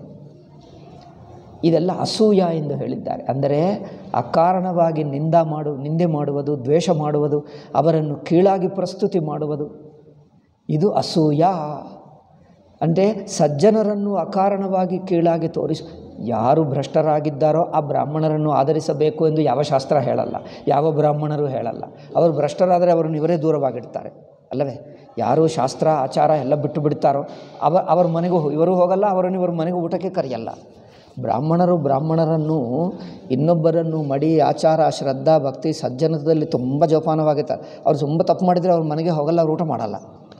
ಇದೆಲ್ಲ ಅಸೂಯ ಎಂದು ಹೇಳಿದ್ದಾರೆ ಅಂದರೆ ಅಕಾರಣವಾಗಿ ನಿಂದ ಮಾಡು ನಿಂದೆ ಮಾಡುವುದು ದ್ವೇಷ ಮಾಡುವುದು ಅವರನ್ನು ಕೀಳಾಗಿ ಪ್ರಸ್ತುತಿ ಮಾಡುವುದು ಇದು ಅಸೂಯ ಅಂದರೆ ಸಜ್ಜನರನ್ನು ಅಕಾರಣವಾಗಿ ಕೀಳಾಗಿ ತೋರಿಸ ಯಾರು ಭ್ರಷ್ಟರಾಗಿದ್ದಾರೋ ಆ ಬ್ರಾಹ್ಮಣರನ್ನು ಆಧರಿಸಬೇಕು ಎಂದು ಯಾವ ಶಾಸ್ತ್ರ ಹೇಳಲ್ಲ ಯಾವ ಬ್ರಾಹ್ಮಣರು ಹೇಳಲ್ಲ ಅವರು ಭ್ರಷ್ಟರಾದರೆ ಅವರನ್ನು ಇವರೇ ದೂರವಾಗಿಡ್ತಾರೆ ಅಲ್ಲವೇ ಯಾರು ಶಾಸ್ತ್ರ ಆಚಾರ ಎಲ್ಲ ಬಿಟ್ಟು ಬಿಡ್ತಾರೋ ಅವ ಅವ್ರ ಮನೆಗೂ ಹೋ- ಇವರು ಹೋಗಲ್ಲ ಅವರನ್ನು ಇವ್ರ ಮನೆಗೂ ಊಟಕ್ಕೆ ಕರೆಯಲ್ಲ ಬ್ರಾಹ್ಮಣರು ಬ್ರಾಹ್ಮಣರನ್ನು ಇನ್ನೊಬ್ಬರನ್ನು ಮಡಿ ಆಚಾರ ಶ್ರದ್ಧಾ ಭಕ್ತಿ ಸಜ್ಜನದಲ್ಲಿ ತುಂಬ ಜೋಪಾನವಾಗಿರ್ತಾರೆ ಅವ್ರು ತುಂಬ ತಪ್ಪು ಮಾಡಿದರೆ ಅವ್ರ ಮನೆಗೆ ಹೋಗಲ್ಲ ಅವ್ರು ಊಟ ಮಾಡಲ್ಲ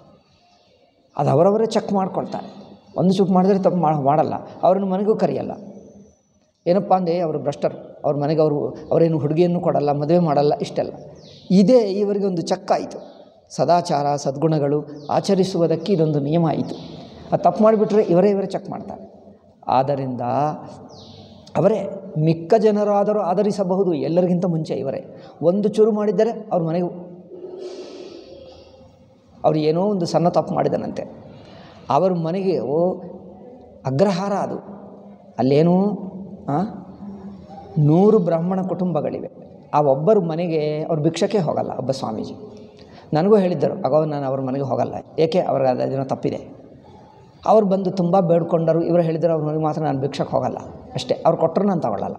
ಅದು ಅವರವರೇ ಚೆಕ್ ಮಾಡ್ಕೊಳ್ತಾರೆ ಒಂದು ಚುಪ್ ಮಾಡಿದರೆ ತಪ್ಪು ಮಾ ಮಾಡಲ್ಲ ಅವ್ರನ್ನ ಮನೆಗೂ ಕರೆಯಲ್ಲ ಏನಪ್ಪ ಅಂದರೆ ಅವರು ಭ್ರಷ್ಟರು ಅವ್ರ ಮನೆಗೆ ಅವರು ಅವರೇನು ಹುಡುಗಿಯನ್ನು ಕೊಡಲ್ಲ ಮದುವೆ ಮಾಡಲ್ಲ ಇಷ್ಟೆಲ್ಲ ಇದೇ ಇವರಿಗೆ ಒಂದು ಚೆಕ್ ಆಯಿತು ಸದಾಚಾರ ಸದ್ಗುಣಗಳು ಆಚರಿಸುವುದಕ್ಕೆ ಇದೊಂದು ನಿಯಮ ಆಯಿತು ಅದು ತಪ್ಪು ಮಾಡಿಬಿಟ್ರೆ ಇವರೇ ಇವರೇ ಚೆಕ್ ಮಾಡ್ತಾರೆ ಆದ್ದರಿಂದ ಅವರೇ ಮಿಕ್ಕ ಜನರಾದರೂ ಆಧರಿಸಬಹುದು ಎಲ್ಲರಿಗಿಂತ ಮುಂಚೆ ಇವರೇ ಒಂದು ಚೂರು ಮಾಡಿದ್ದರೆ ಅವ್ರ ಮನೆಗೆ ಅವ್ರು ಏನೋ ಒಂದು ಸಣ್ಣ ತಪ್ಪು ಮಾಡಿದನಂತೆ ಅವ್ರ ಮನೆಗೆ ಓ ಅಗ್ರಹಾರ ಅದು ಅಲ್ಲೇನು ಆ, ನೂರು ಬ್ರಾಹ್ಮಣ ಕುಟುಂಬಗಳಿವೆ ಆ ಒಬ್ಬರ ಮನೆಗೆ ಅವ್ರು ಭಿಕ್ಷಕ್ಕೆ ಹೋಗಲ್ಲ ಒಬ್ಬ ಸ್ವಾಮೀಜಿ ನನಗೂ ಹೇಳಿದ್ದರು ಆಗ ನಾನು ಅವ್ರ ಮನೆಗೆ ಹೋಗಲ್ಲ ಏಕೆ ಅವ್ರ ಅದೇನೋ ತಪ್ಪಿದೆ ಅವ್ರು ಬಂದು ತುಂಬ ಬೇಡ್ಕೊಂಡರು ಇವರು ಹೇಳಿದ್ರು ಅವ್ರ ಮನೆಗೆ ಮಾತ್ರ ನಾನು ಭಿಕ್ಷಕ್ಕೆ ಹೋಗಲ್ಲ ಅಷ್ಟೇ ಅವ್ರು ಕೊಟ್ಟರು ನಾನು ತಗೊಳ್ಳಲ್ಲ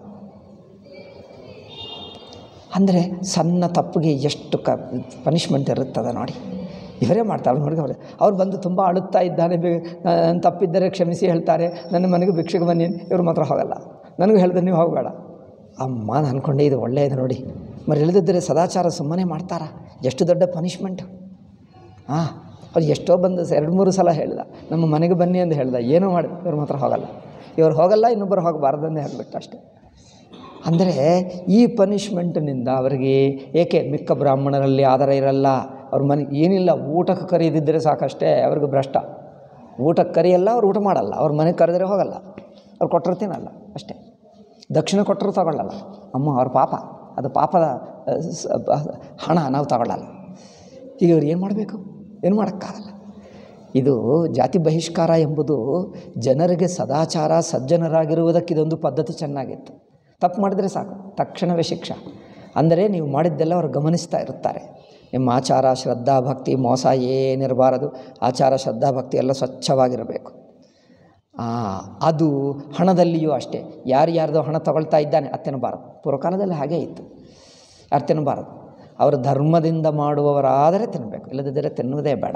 ಅಂದರೆ ಸಣ್ಣ ತಪ್ಪಿಗೆ ಎಷ್ಟು ಕ ಪನಿಷ್ಮೆಂಟ್ ಇರುತ್ತದೆ ನೋಡಿ ಇವರೇ ಮಾಡ್ತಾರೆ ನೋಡಿ ಅವ್ರು ಅವ್ರು ಬಂದು ತುಂಬ ಅಳುತ್ತಾ ಇದ್ದಾನೆ ಬೆ ನಾನು ತಪ್ಪಿದ್ದರೆ ಕ್ಷಮಿಸಿ ಹೇಳ್ತಾರೆ ನನ್ನ ಮನೆಗೆ ಭಿಕ್ಷೆಗೆ ಬನ್ನಿ ಇವ್ರು ಮಾತ್ರ ಹೋಗಲ್ಲ ನನಗೂ ಹೇಳಿದ್ರೆ ನೀವು ಹೋಗಬೇಡ ಅಮ್ಮ ನಾನು ಅಂದ್ಕೊಂಡೆ ಇದು ಒಳ್ಳೆಯದು ನೋಡಿ మరి ಇಳಿದಿದ್ದರೆ ಸದಾಚಾರ ಸುಮ್ಮನೆ ಮಾಡ್ತಾರಾ ಎಷ್ಟು ದೊಡ್ಡ ಪನಿಷ್ಮೆಂಟು ಹಾಂ ಅವ್ರು ಎಷ್ಟೋ ಬಂದು ಸ- ಎರಡು ಮೂರು ಸಲ ಹೇಳ್ದ ನಮ್ಮ ಮನೆಗೆ ಬನ್ನಿ ಅಂತ ಹೇಳ್ದ ಏನೂ ಮಾಡಿ ಇವ್ರು ಮಾತ್ರ ಹೋಗಲ್ಲ ಇವ್ರು ಹೋಗಲ್ಲ ಇನ್ನೊಬ್ಬರು ಹೋಗಬಾರ್ದಂದು ಹೇಳ್ಬಿಟ್ಟು ಅಷ್ಟೇ ಅಂದರೆ ಈ ಪನಿಷ್ಮೆಂಟ್ನಿಂದ ಅವರಿಗೆ ಏಕೆ ಮಿಕ್ಕ ಬ್ರಾಹ್ಮಣರಲ್ಲಿ ಆಧಾರ ಇರಲ್ಲ ಅವ್ರ ಮನೆ ಏನಿಲ್ಲ ಊಟಕ್ಕೆ ಕರೆಯದಿದ್ದರೆ ಸಾಕಷ್ಟೇ ಅವ್ರಿಗೆ ಭ್ರಷ್ಟ ಊಟಕ್ಕೆ ಕರೆಯಲ್ಲ ಅವ್ರು ಊಟ ಮಾಡಲ್ಲ ಅವ್ರ ಮನೆಗೆ ಕರೆದರೆ ಹೋಗಲ್ಲ ಅವ್ರು ಕೊಟ್ಟರು ತಿನ್ನಲ್ಲ ಅಷ್ಟೇ ದಕ್ಷಿಣ ಕೊಟ್ಟರು ತಗೊಳ್ಳಲ್ಲ ಅಮ್ಮ ಅವ್ರ ಪಾಪ ಅದು ಪಾಪದ ಅಹ್, ಸ- ಬ- ಹಣ ನಾವು ತಗೊಳ್ಳಲ್ಲ ಈಗ ಇವ್ರು ಏನು ಮಾಡಬೇಕು ಏನು ಮಾಡೋಕ್ಕಾಗಲ್ಲ ಇದು ಜಾತಿ ಬಹಿಷ್ಕಾರ ಎಂಬುದು ಜನರಿಗೆ ಸದಾಚಾರ ಸಜ್ಜನರಾಗಿರುವುದಕ್ಕೆ ಇದೊಂದು ಪದ್ಧತಿ ಚೆನ್ನಾಗಿತ್ತು ತಪ್ಪು ಮಾಡಿದರೆ ಸಾಕು ತಕ್ಷಣವೇ ಶಿಕ್ಷೆ ಅಂದರೆ ನೀವು ಮಾಡಿದ್ದೆಲ್ಲ ಅವರು ಗಮನಿಸ್ತಾ ಇರುತ್ತಾರೆ ನಿಮ್ಮ ಆಚಾರ ಶ್ರದ್ಧಾ ಭಕ್ತಿ ಮೋಸ ಏನಿರಬಾರದು ಆಚಾರ ಶ್ರದ್ಧಾ ಭಕ್ತಿ ಎಲ್ಲ ಸ್ವಚ್ಛವಾಗಿರಬೇಕು ಆ, ಅದು ಹಣದಲ್ಲಿಯೂ ಅಷ್ಟೇ ಯಾರ್ಯಾರ್ದು ಹಣ ತಗೊಳ್ತಾ ಇದ್ದಾನೆ ಅತ್ತೆನಬಾರದು ಪೂರ್ವಕಾಲದಲ್ಲಿ ಹಾಗೇ ಇತ್ತು ಯಾರು ತಿನ್ನಬಾರದು ಅವರು ಧರ್ಮದಿಂದ ಮಾಡುವವರಾದರೆ ತಿನ್ನಬೇಕು ಇಲ್ಲದಿದ್ದರೆ ತಿನ್ನುವುದೇ ಬೇಡ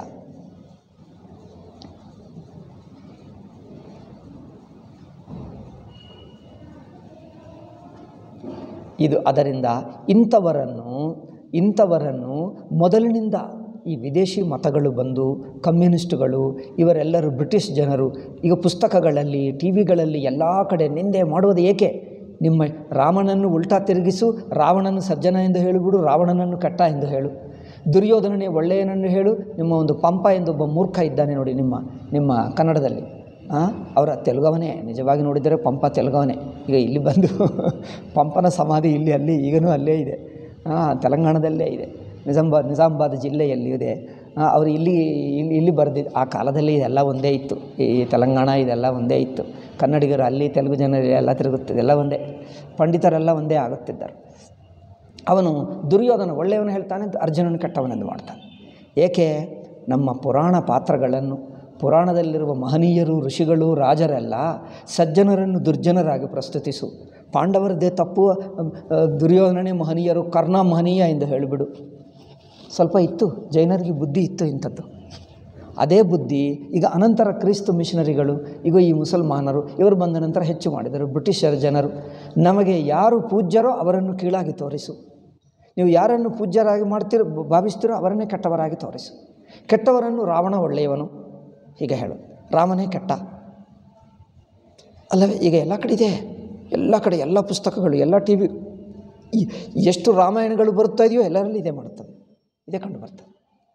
ಇದು ಅದರಿಂದ ಇಂಥವರನ್ನು ಇಂಥವರನ್ನು ಮೊದಲಿನಿಂದ ಈ ವಿದೇಶಿ ಮತಗಳು ಬಂದು ಕಮ್ಯುನಿಸ್ಟುಗಳು ಇವರೆಲ್ಲರೂ ಬ್ರಿಟಿಷ್ ಜನರು ಈಗ ಪುಸ್ತಕಗಳಲ್ಲಿ ಟಿ ವಿಗಳಲ್ಲಿ ಎಲ್ಲ ಕಡೆ ನಿಂದೆ ಮಾಡುವುದು ಏಕೆ ನಿಮ್ಮ ರಾಮನನ್ನು ಉಲ್ಟಾ ತಿರುಗಿಸು ರಾವಣನು ಸಜ್ಜನ ಎಂದು ಹೇಳಿಬಿಡು ರಾವಣನನ್ನು ಕಟ್ಟ ಎಂದು ಹೇಳು ದುರ್ಯೋಧನನೇ ಒಳ್ಳೆಯನನ್ನು ಹೇಳು ನಿಮ್ಮ ಒಂದು ಪಂಪ ಎಂದು ಒಬ್ಬ ಮೂರ್ಖ ಇದ್ದಾನೆ ನೋಡಿ ನಿಮ್ಮ ನಿಮ್ಮ ಕನ್ನಡದಲ್ಲಿ ಆ, ಅವರ ತೆಲುಗವನೇ ನಿಜವಾಗಿ ನೋಡಿದರೆ ಪಂಪ ತೆಲುಗವನೇ ಈಗ ಇಲ್ಲಿ ಬಂದು ಪಂಪನ ಸಮಾಧಿ ಇಲ್ಲಿ ಅಲ್ಲಿ ಈಗನೂ ಅಲ್ಲೇ ಇದೆ ಆ, ತೆಲಂಗಾಣದಲ್ಲೇ ಇದೆ ನಿಜಾಮಾಬಾದ್ ನಿಜಾಮಾಬಾದ್ ಜಿಲ್ಲೆಯಲ್ಲಿ ಇದೆ ಆ, ಅವರು ಇಲ್ಲಿ ಇಲ್ಲಿ ಇಲ್ಲಿ ಬರೆದಿದ್ದು ಆ ಕಾಲದಲ್ಲಿ ಇದೆಲ್ಲ ಒಂದೇ ಇತ್ತು ಈ ತೆಲಂಗಾಣ ಇದೆಲ್ಲ ಒಂದೇ ಇತ್ತು ಕನ್ನಡಿಗರು ಅಲ್ಲಿ ತೆಲುಗು ಜನರು ಎಲ್ಲ ತಿರುಗುತ್ತಿದೆ ಎಲ್ಲ ಒಂದೇ ಪಂಡಿತರೆಲ್ಲ ಒಂದೇ ಆಗುತ್ತಿದ್ದರು ಅವನು ದುರ್ಯೋಧನ ಒಳ್ಳೆಯವನು ಹೇಳ್ತಾನೆ ಅರ್ಜುನನ ಕೆಟ್ಟವನೆಂದು ಮಾಡ್ತಾನೆ ಏಕೆ ನಮ್ಮ ಪುರಾಣ ಪಾತ್ರಗಳನ್ನು ಪುರಾಣದಲ್ಲಿರುವ ಮಹನೀಯರು ಋಷಿಗಳು ರಾಜರೆಲ್ಲ ಸಜ್ಜನರನ್ನು ದುರ್ಜನರಾಗಿ ಪ್ರಸ್ತುತಿಸು ಪಾಂಡವರದ್ದೇ ತಪ್ಪು ಅಹ್, ದುರ್ಯೋಧನನೇ ಮಹನೀಯರು ಕರ್ಣ ಮಹನೀಯ ಎಂದು ಹೇಳಿಬಿಡು ಸ್ವಲ್ಪ ಇತ್ತು ಜೈನರಿಗೆ ಬುದ್ಧಿ ಇತ್ತು ಇಂಥದ್ದು ಅದೇ ಬುದ್ಧಿ ಈಗ ಅನಂತರ ಕ್ರಿಸ್ತು ಮಿಷನರಿಗಳು ಈಗ ಈ ಮುಸಲ್ಮಾನರು ಇವರು ಬಂದ ನಂತರ ಹೆಚ್ಚು ಮಾಡಿದರು ಬ್ರಿಟಿಷರ ಜನರು ನಮಗೆ ಯಾರು ಪೂಜ್ಯರೋ ಅವರನ್ನು ಕೀಳಾಗಿ ತೋರಿಸು ನೀವು ಯಾರನ್ನು ಪೂಜ್ಯರಾಗಿ ಮಾಡ್ತೀರೋ ಭಾವಿಸ್ತೀರೋ ಅವರನ್ನೇ ಕೆಟ್ಟವರಾಗಿ ತೋರಿಸು ಕೆಟ್ಟವರನ್ನು ರಾವಣ ಒಳ್ಳೆಯವನು ಹೀಗೆ ಹೇಳು ರಾಮನೇ ಕೆಟ್ಟ ಅಲ್ಲವೇ ಈಗ ಎಲ್ಲ ಕಡೆ ಇದೆ ಎಲ್ಲ ಕಡೆ ಎಲ್ಲ ಪುಸ್ತಕಗಳು ಎಲ್ಲ ಟಿ ವಿ ಎಷ್ಟು ರಾಮಾಯಣಗಳು ಬರುತ್ತಾ ಇದೆಯೋ ಎಲ್ಲರಲ್ಲಿ ಇದೇ ಮಾಡುತ್ತದೆ ಇದೇ ಕಂಡು ಬರ್ತದೆ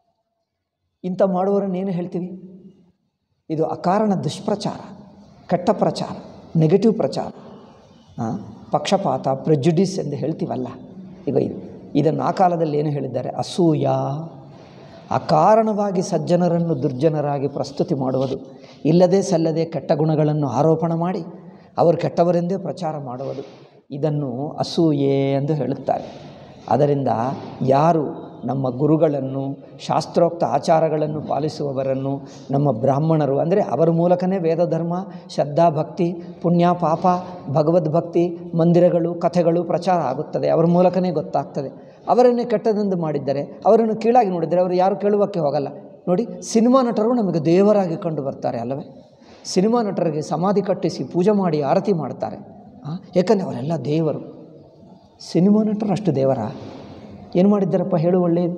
ಇಂಥ ಮಾಡುವವರನ್ನು ಏನು ಹೇಳ್ತೀವಿ ಇದು ಅಕಾರಣ ದುಷ್ಪ್ರಚಾರ ಕೆಟ್ಟ ಪ್ರಚಾರ ನೆಗೆಟಿವ್ ಪ್ರಚಾರ ಆ, ಪಕ್ಷಪಾತ ಪ್ರೆಜುಡಿಸ್ ಎಂದು ಹೇಳ್ತೀವಲ್ಲ ಈಗ ಇದು ಇದನ್ನು ಆ ಕಾಲದಲ್ಲಿ ಏನು ಹೇಳಿದ್ದಾರೆ ಅಸೂಯ ಅಕಾರಣವಾಗಿ ಸಜ್ಜನರನ್ನು ದುರ್ಜನರಾಗಿ ಪ್ರಸ್ತುತಿ ಮಾಡುವುದು ಇಲ್ಲದೆ ಸಲ್ಲದೆ ಕೆಟ್ಟ ಗುಣಗಳನ್ನು ಆರೋಪಣ ಮಾಡಿ ಅವರು ಕೆಟ್ಟವರೆಂದೇ ಪ್ರಚಾರ ಮಾಡುವುದು ಇದನ್ನು ಅಸೂಯೆ ಎಂದು ಹೇಳುತ್ತಾರೆ ಅದರಿಂದ ಯಾರು ನಮ್ಮ ಗುರುಗಳನ್ನು ಶಾಸ್ತ್ರೋಕ್ತ ಆಚಾರಗಳನ್ನು ಪಾಲಿಸುವವರನ್ನು ನಮ್ಮ ಬ್ರಾಹ್ಮಣರು ಅಂದರೆ ಅವರ ಮೂಲಕನೇ ವೇದ ಧರ್ಮ ಶ್ರದ್ಧಾ ಭಕ್ತಿ ಪುಣ್ಯ ಪಾಪ ಭಗವದ್ಭಕ್ತಿ ಮಂದಿರಗಳು ಕಥೆಗಳು ಪ್ರಚಾರ ಆಗುತ್ತದೆ ಅವರ ಮೂಲಕನೇ ಗೊತ್ತಾಗ್ತದೆ ಅವರನ್ನೇ ಕೆಟ್ಟದೆಂದು ಮಾಡಿದ್ದರೆ ಅವರನ್ನು ಕೀಳಾಗಿ ನೋಡಿದರೆ ಅವರು ಯಾರು ಕೇಳುವಕ್ಕೆ ಹೋಗಲ್ಲ ನೋಡಿ ಸಿನಿಮಾ ನಟರು ನಮಗೆ ದೇವರಾಗಿ ಕಂಡು ಬರ್ತಾರೆ ಅಲ್ಲವೇ ಸಿನಿಮಾ ನಟರಿಗೆ ಸಮಾಧಿ ಕಟ್ಟಿಸಿ ಪೂಜೆ ಮಾಡಿ ಆರತಿ ಮಾಡ್ತಾರೆ ಆ, ಏಕೆಂದರೆ ಅವರೆಲ್ಲ ದೇವರು ಸಿನಿಮಾ ನಟರು ಅಷ್ಟು ದೇವರ ಏನು ಮಾಡಿದ್ದಾರಪ್ಪ ಹೇಳು ಒಳ್ಳೆಯದು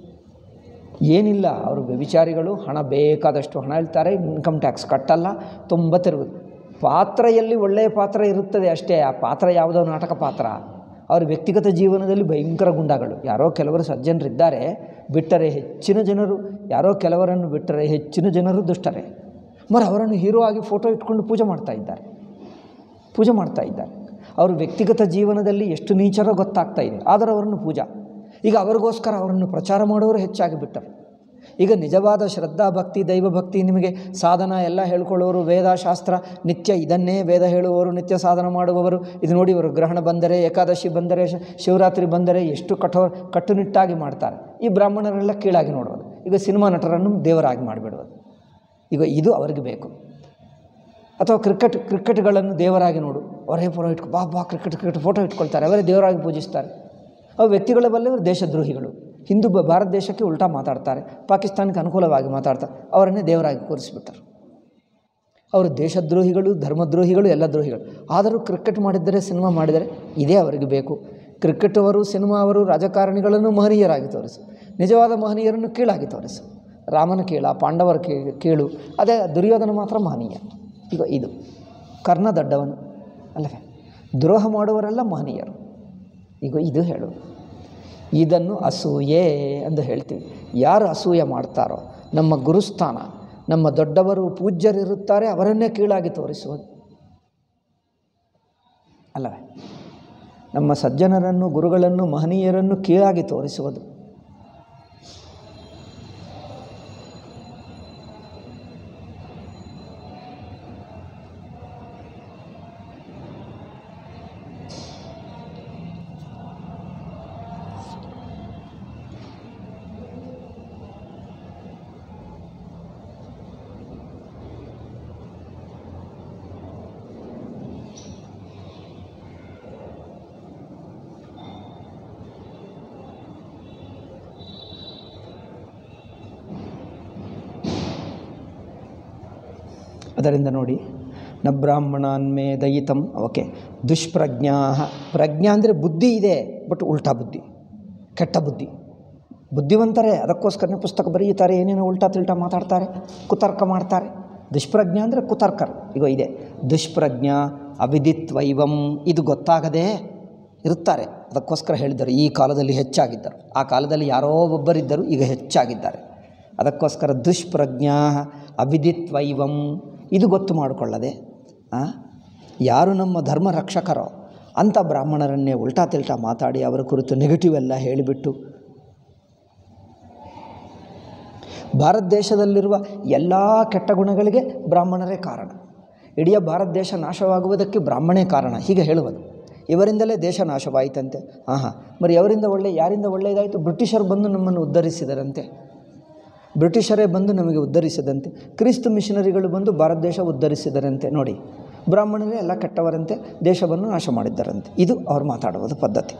ಏನಿಲ್ಲ ಅವರು ವ್ಯಭಿಚಾರಿಗಳು ಹಣ ಬೇಕಾದಷ್ಟು ಹಣ ಹೇಳ್ತಾರೆ ಇನ್ಕಮ್ ಟ್ಯಾಕ್ಸ್ ಕಟ್ಟಲ್ಲ ತುಂಬ ತಿರುಗುದು ಪಾತ್ರೆಯಲ್ಲಿ ಒಳ್ಳೆಯ ಪಾತ್ರ ಇರುತ್ತದೆ ಅಷ್ಟೇ ಆ ಪಾತ್ರ ಯಾವುದೋ ನಾಟಕ ಪಾತ್ರ ಅವ್ರ ವ್ಯಕ್ತಿಗತ ಜೀವನದಲ್ಲಿ ಭಯಂಕರ ಗುಂಡಗಳು ಯಾರೋ ಕೆಲವರು ಸಜ್ಜನರಿದ್ದಾರೆ ಬಿಟ್ಟರೆ ಹೆಚ್ಚಿನ ಜನರು ಯಾರೋ ಕೆಲವರನ್ನು ಬಿಟ್ಟರೆ ಹೆಚ್ಚಿನ ಜನರು ದುಷ್ಟರೇ ಮರ ಅವರನ್ನು ಹೀರೋ ಆಗಿ ಫೋಟೋ ಇಟ್ಕೊಂಡು ಪೂಜೆ ಮಾಡ್ತಾ ಇದ್ದಾರೆ ಪೂಜೆ ಮಾಡ್ತಾ ಇದ್ದಾರೆ ಅವರು ವ್ಯಕ್ತಿಗತ ಜೀವನದಲ್ಲಿ ಎಷ್ಟು ನೀಚರೋ ಗೊತ್ತಾಗ್ತಾ ಇದೆ ಆದರೆ ಅವರನ್ನು ಪೂಜಾ ಈಗ ಅವರಿಗೋಸ್ಕರ ಅವರನ್ನು ಪ್ರಚಾರ ಮಾಡೋರು ಹೆಚ್ಚಾಗಿ ಬಿಟ್ಟರು ಈಗ ನಿಜವಾದ ಶ್ರದ್ಧಾ ಭಕ್ತಿ ದೈವ ಭಕ್ತಿ ನಿಮಗೆ ಸಾಧನ ಎಲ್ಲ ಹೇಳ್ಕೊಳ್ಳೋರು ವೇದ ಶಾಸ್ತ್ರ ನಿತ್ಯ ಇದನ್ನೇ ವೇದ ಹೇಳುವವರು ನಿತ್ಯ ಸಾಧನ ಮಾಡುವವರು ಇದು ನೋಡಿ ಇವರು ಗ್ರಹಣ ಬಂದರೆ ಏಕಾದಶಿ ಬಂದರೆ ಶ- ಶಿವರಾತ್ರಿ ಬಂದರೆ ಎಷ್ಟು ಕಠೋರ ಕಟ್ಟುನಿಟ್ಟಾಗಿ ಮಾಡ್ತಾರೆ ಈ ಬ್ರಾಹ್ಮಣರೆಲ್ಲ ಕೀಳಾಗಿ ನೋಡೋದು ಈಗ ಸಿನಿಮಾ ನಟರನ್ನು ದೇವರಾಗಿ ಮಾಡಿಬಿಡುವುದು ಈಗ ಇದು ಅವರಿಗೆ ಬೇಕು ಅಥವಾ ಕ್ರಿಕೆಟ್ ಕ್ರಿಕೆಟ್ಗಳನ್ನು ದೇವರಾಗಿ ನೋಡು ಅವರೇ ಫೋಟೋ ಇಟ್ಕೊ ಬಾ ಬಾ ಕ್ರಿಕೆಟ್ ಕ್ರಿಕೆಟ್ ಫೋಟೋ ಇಟ್ಕೊಳ್ತಾರೆ ಅವರೇ ದೇವರಾಗಿ ಪೂಜಿಸ್ತಾರೆ ಅವು ವ್ಯಕ್ತಿಗಳ ಬಲ್ಲ ಇವರು ದೇಶದ್ರೋಹಿಗಳು ಹಿಂದೂ ಬ- ಭಾರತ ದೇಶಕ್ಕೆ ಉಲ್ಟಾ ಮಾತಾಡ್ತಾರೆ ಪಾಕಿಸ್ತಾನಕ್ಕೆ ಅನುಕೂಲವಾಗಿ ಮಾತಾಡ್ತಾರೆ ಅವರನ್ನೇ ದೇವರಾಗಿ ಕೂರಿಸ್ಬಿಟ್ಟರು ಅವರು ದೇಶದ್ರೋಹಿಗಳು ಧರ್ಮದ್ರೋಹಿಗಳು ಎಲ್ಲ ದ್ರೋಹಿಗಳು ಆದರೂ ಕ್ರಿಕೆಟ್ ಮಾಡಿದ್ದರೆ ಸಿನಿಮಾ ಮಾಡಿದರೆ ಇದೇ ಅವರಿಗೆ ಬೇಕು ಕ್ರಿಕೆಟ್ ಅವರು ಸಿನಿಮಾ ಅವರು ರಾಜಕಾರಣಿಗಳನ್ನು ಮಹನೀಯರಾಗಿ ತೋರಿಸು ನಿಜವಾದ ಮಹನೀಯರನ್ನು ಕೀಳಾಗಿ ತೋರಿಸು ರಾಮನ ಕೀಳ ಪಾಂಡವರ ಕೀ ಕೀಳು ಅದೇ ದುರ್ಯೋಧನ ಮಾತ್ರ ಮಹನೀಯ ಈಗ ಇದು ಕರ್ಣ ದಡ್ಡವನು ಅಲ್ಲವೇ ದ್ರೋಹ ಮಾಡುವರೆಲ್ಲ ಮಹನೀಯರು ಈಗ ಇದು ಹೇಳು ಇದನ್ನು ಅಸೂಯೆ ಎಂದು ಹೇಳ್ತೀವಿ ಯಾರು ಅಸೂಯೆ ಮಾಡ್ತಾರೋ ನಮ್ಮ ಗುರುಸ್ಥಾನ ನಮ್ಮ ದೊಡ್ಡವರು ಪೂಜ್ಯರಿರುತ್ತಾರೆ ಅವರನ್ನೇ ಕೀಳಾಗಿ ತೋರಿಸುವುದು ಅಲ್ಲವೇ ನಮ್ಮ ಸಜ್ಜನರನ್ನು ಗುರುಗಳನ್ನು ಮಹನೀಯರನ್ನು ಕೀಳಾಗಿ ತೋರಿಸುವುದು ಅದರಿಂದ ನೋಡಿ ನ ಬ್ರಾಹ್ಮಣಾನ್ಮೇ ದಯಿತಂ ಓಕೆ ದುಷ್ಪ್ರಜ್ಞಾ ಪ್ರಜ್ಞಾ ಅಂದರೆ ಬುದ್ಧಿ ಇದೆ ಬಟ್ ಉಲ್ಟಾ ಬುದ್ಧಿ ಕೆಟ್ಟ ಬುದ್ಧಿ ಬುದ್ಧಿವಂತರೇ ಅದಕ್ಕೋಸ್ಕರನೇ ಪುಸ್ತಕ ಬರೆಯುತ್ತಾರೆ ಏನೇನೋ ಉಲ್ಟಾ ತಿಲ್ಟಾ ಮಾತಾಡ್ತಾರೆ ಕುತರ್ಕ ಮಾಡ್ತಾರೆ ದುಷ್ಪ್ರಜ್ಞಾ ಅಂದರೆ ಕುತರ್ಕರು ಈಗ ಇದೆ ದುಷ್ಪ್ರಜ್ಞಾ ಅವಿದಿತ್ವೈವಂ ಇದು ಗೊತ್ತಾಗದೆ ಇರುತ್ತಾರೆ ಅದಕ್ಕೋಸ್ಕರ ಹೇಳಿದ್ದಾರೆ ಈ ಕಾಲದಲ್ಲಿ ಹೆಚ್ಚಾಗಿದ್ದರು ಆ ಕಾಲದಲ್ಲಿ ಯಾರೋ ಒಬ್ಬರಿದ್ದರು ಈಗ ಹೆಚ್ಚಾಗಿದ್ದಾರೆ ಅದಕ್ಕೋಸ್ಕರ ದುಷ್ಪ್ರಜ್ಞಾ ಅವಿದಿತ್ವೈವಂ ಇದು ಗೊತ್ತು ಮಾಡಿಕೊಳ್ಳದೆ ಆ, ಯಾರು ನಮ್ಮ ಧರ್ಮ ರಕ್ಷಕರೋ ಅಂಥ ಬ್ರಾಹ್ಮಣರನ್ನೇ ಉಲ್ಟಾ ತಿಲ್ಟಾ ಮಾತಾಡಿ ಅವರ ಕುರಿತು ನೆಗೆಟಿವ್ ಎಲ್ಲ ಹೇಳಿಬಿಟ್ಟು ಭಾರತ ದೇಶದಲ್ಲಿರುವ ಎಲ್ಲ ಕೆಟ್ಟ ಗುಣಗಳಿಗೆ ಬ್ರಾಹ್ಮಣರೇ ಕಾರಣ ಇಡೀ ಭಾರತ ದೇಶ ನಾಶವಾಗುವುದಕ್ಕೆ ಬ್ರಾಹ್ಮಣೇ ಕಾರಣ ಹೀಗೆ ಹೇಳುವುದು ಇವರಿಂದಲೇ ದೇಶ ನಾಶವಾಯಿತಂತೆ ಹಾಂ ಹಾಂ మరి ಅವರಿಂದ ಒಳ್ಳೆ ಯಾರಿಂದ ಒಳ್ಳೆಯದಾಯಿತು ಬ್ರಿಟಿಷರು ಬಂದು ನಮ್ಮನ್ನು ಉದ್ಧರಿಸಿದರಂತೆ ಬ್ರಿಟಿಷರೇ ಬಂದು ನಮಗೆ ಉದ್ಧರಿಸಿದಂತೆ ಕ್ರಿಸ್ತ ಮಿಷನರಿಗಳು ಬಂದು ಭಾರತ ದೇಶ ಉದ್ಧರಿಸಿದರಂತೆ ನೋಡಿ ಬ್ರಾಹ್ಮಣರೇ ಎಲ್ಲ ಕೆಟ್ಟವರಂತೆ ದೇಶವನ್ನು ನಾಶ ಮಾಡಿದ್ದರಂತೆ ಇದು ಅವ್ರು ಮಾತಾಡುವುದು ಪದ್ಧತಿ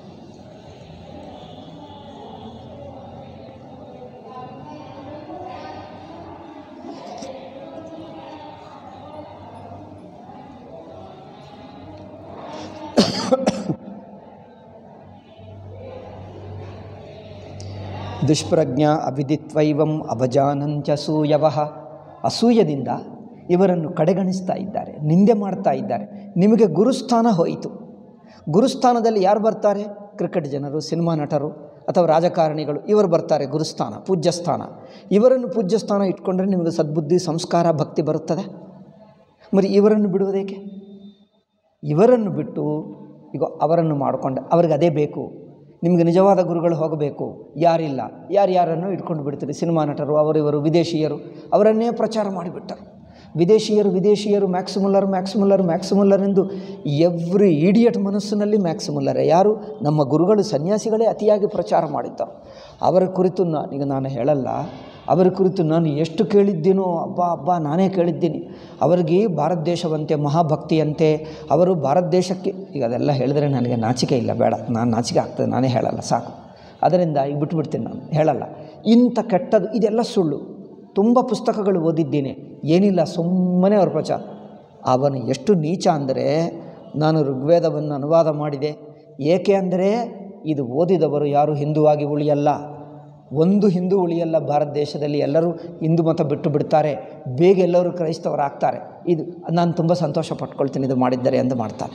ದುಷ್ಪ್ರಜ್ಞಾ ಅವಿದಿತ್ವೈವಂ ಅಭಜಾನಂಚ ಸೂಯವ ಅಸೂಯದಿಂದ ಇವರನ್ನು ಕಡೆಗಣಿಸ್ತಾ ಇದ್ದಾರೆ ನಿಂದೆ ಮಾಡ್ತಾ ಇದ್ದಾರೆ ನಿಮಗೆ ಗುರುಸ್ಥಾನ ಹೋಯಿತು ಗುರುಸ್ಥಾನದಲ್ಲಿ ಯಾರು ಬರ್ತಾರೆ ಕ್ರಿಕೆಟ್ ಜನರು ಸಿನಿಮಾ ನಟರು ಅಥವಾ ರಾಜಕಾರಣಿಗಳು ಇವರು ಬರ್ತಾರೆ ಗುರುಸ್ಥಾನ ಪೂಜ್ಯಸ್ಥಾನ ಇವರನ್ನು ಪೂಜ್ಯಸ್ಥಾನ ಇಟ್ಕೊಂಡ್ರೆ ನಿಮಗೆ ಸದ್ಬುದ್ಧಿ ಸಂಸ್ಕಾರ ಭಕ್ತಿ ಬರುತ್ತದೆ మరి ಇವರನ್ನು ಬಿಡುವುದೇಕೆ ಇವರನ್ನು ಬಿಟ್ಟು ಈಗ ಅವರನ್ನು ಮಾಡಿಕೊಂಡೆ ಅವ್ರಿಗೆ ಅದೇ ಬೇಕು ನಿಮಗೆ ನಿಜವಾದ ಗುರುಗಳು ಹೋಗಬೇಕು ಯಾರಿಲ್ಲ ಯಾರ್ಯಾರನ್ನು ಇಟ್ಕೊಂಡು ಬಿಡ್ತೀರಿ ಸಿನಿಮಾ ನಟರು ಅವರಿವರು ವಿದೇಶಿಯರು ಅವರನ್ನೇ ಪ್ರಚಾರ ಮಾಡಿಬಿಟ್ಟರು ವಿದೇಶಿಯರು ವಿದೇಶಿಯರು ಮ್ಯಾಕ್ಸಿಮುಲ್ಲರ್ ಮ್ಯಾಕ್ಸಿಮುಲ್ಲರ್ ಮ್ಯಾಕ್ಸಿಮುಲ್ಲರ್ ಎಂದು ಎವ್ರಿ ಇಡಿಯಟ್ ಮನಸ್ಸಿನಲ್ಲಿ ಮ್ಯಾಕ್ಸಿಮುಲ್ಲರೇ ಯಾರು ನಮ್ಮ ಗುರುಗಳು ಸನ್ಯಾಸಿಗಳೇ ಅತಿಯಾಗಿ ಪ್ರಚಾರ ಮಾಡಿದ್ದರು ಅವರ ಕುರಿತು ನಾ ಈಗ ನಾನು ಹೇಳಲ್ಲ ಅವರ ಕುರಿತು ನಾನು ಎಷ್ಟು ಕೇಳಿದ್ದೀನೋ ಅಬ್ಬಾ ಅಬ್ಬಾ ನಾನೇ ಕೇಳಿದ್ದೀನಿ ಅವರಿಗೆ ಭಾರತ ದೇಶವಂತೆ ಮಹಾಭಕ್ತಿಯಂತೆ ಅವರು ಭಾರತ ದೇಶಕ್ಕೆ ಈಗ ಅದೆಲ್ಲ ಹೇಳಿದ್ರೆ ನನಗೆ ನಾಚಿಕೆ ಇಲ್ಲ ಬೇಡ ನಾನು ನಾಚಿಕೆ ಆಗ್ತದೆ ನಾನೇ ಹೇಳಲ್ಲ ಸಾಕು ಅದರಿಂದ ಈಗ ಬಿಟ್ಬಿಡ್ತೀನಿ ನಾನು ಹೇಳಲ್ಲ ಇಂಥ ಕೆಟ್ಟದ್ದು ಇದೆಲ್ಲ ಸುಳ್ಳು ತುಂಬ ಪುಸ್ತಕಗಳು ಓದಿದ್ದೀನಿ ಏನಿಲ್ಲ ಸುಮ್ಮನೆ ಅವ್ರ ಪ್ರಚಾರ ಅವನು ಎಷ್ಟು ನೀಚ ಅಂದರೆ ನಾನು ಋಗ್ವೇದವನ್ನು ಅನುವಾದ ಮಾಡಿದೆ ಏಕೆ ಅಂದರೆ ಇದು ಓದಿದವರು ಯಾರು ಹಿಂದುವಾಗಿ ಉಳಿಯಲ್ಲ ಒಂದು ಹಿಂದೂ ಉಳಿಯಲ್ಲ ಭಾರತ ದೇಶದಲ್ಲಿ ಎಲ್ಲರೂ ಹಿಂದೂ ಮತ ಬಿಟ್ಟು ಬಿಡ್ತಾರೆ ಬೇಗ ಎಲ್ಲರೂ ಕ್ರೈಸ್ತವರಾಗ್ತಾರೆ ಇದು ನಾನು ತುಂಬ ಸಂತೋಷ ಪಟ್ಕೊಳ್ತೀನಿ ಇದು ಮಾಡಿದ್ದಾರೆ ಎಂದು ಮಾಡ್ತಾನೆ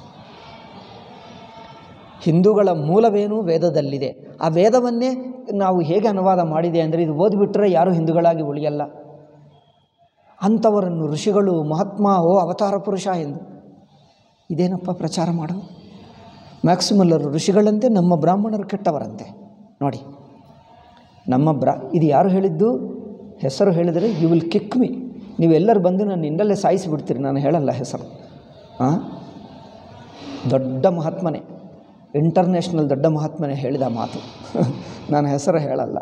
ಹಿಂದೂಗಳ ಮೂಲವೇನು ವೇದದಲ್ಲಿದೆ ಆ ವೇದವನ್ನೇ ನಾವು ಹೇಗೆ ಅನುವಾದ ಮಾಡಿದೆ ಅಂದರೆ ಇದು ಓದಿಬಿಟ್ರೆ ಯಾರೂ ಹಿಂದೂಗಳಾಗಿ ಉಳಿಯಲ್ಲ ಅಂಥವರನ್ನು ಋಷಿಗಳು ಮಹಾತ್ಮ ಓ ಅವತಾರ ಪುರುಷ ಎಂದು ಇದೇನಪ್ಪ ಪ್ರಚಾರ ಮಾಡು ಮ್ಯಾಕ್ಸಿಮಲ್ಲರು ಋಷಿಗಳಂತೆ ನಮ್ಮ ಬ್ರಾಹ್ಮಣರು ಕೆಟ್ಟವರಂತೆ ನೋಡಿ ನಮ್ಮ ಬ್ರಾ ಇದು ಯಾರು ಹೇಳಿದ್ದು ಹೆಸರು ಹೇಳಿದರೆ ಯು ವಿಲ್ ಕಿಕ್ ಮಿ ನೀವೆಲ್ಲರೂ ಬಂದು ನಾನು ನಿಂದಲೇ ಸಾಯಿಸಿಬಿಡ್ತೀರಿ ನಾನು ಹೇಳಲ್ಲ ಹೆಸರು ಹಾಂ ದೊಡ್ಡ ಮಹಾತ್ಮನೇ ಇಂಟರ್ನ್ಯಾಷನಲ್ ದೊಡ್ಡ ಮಹಾತ್ಮನೇ ಹೇಳಿದ ಮಾತು ನಾನು ಹೆಸರು ಹೇಳಲ್ಲ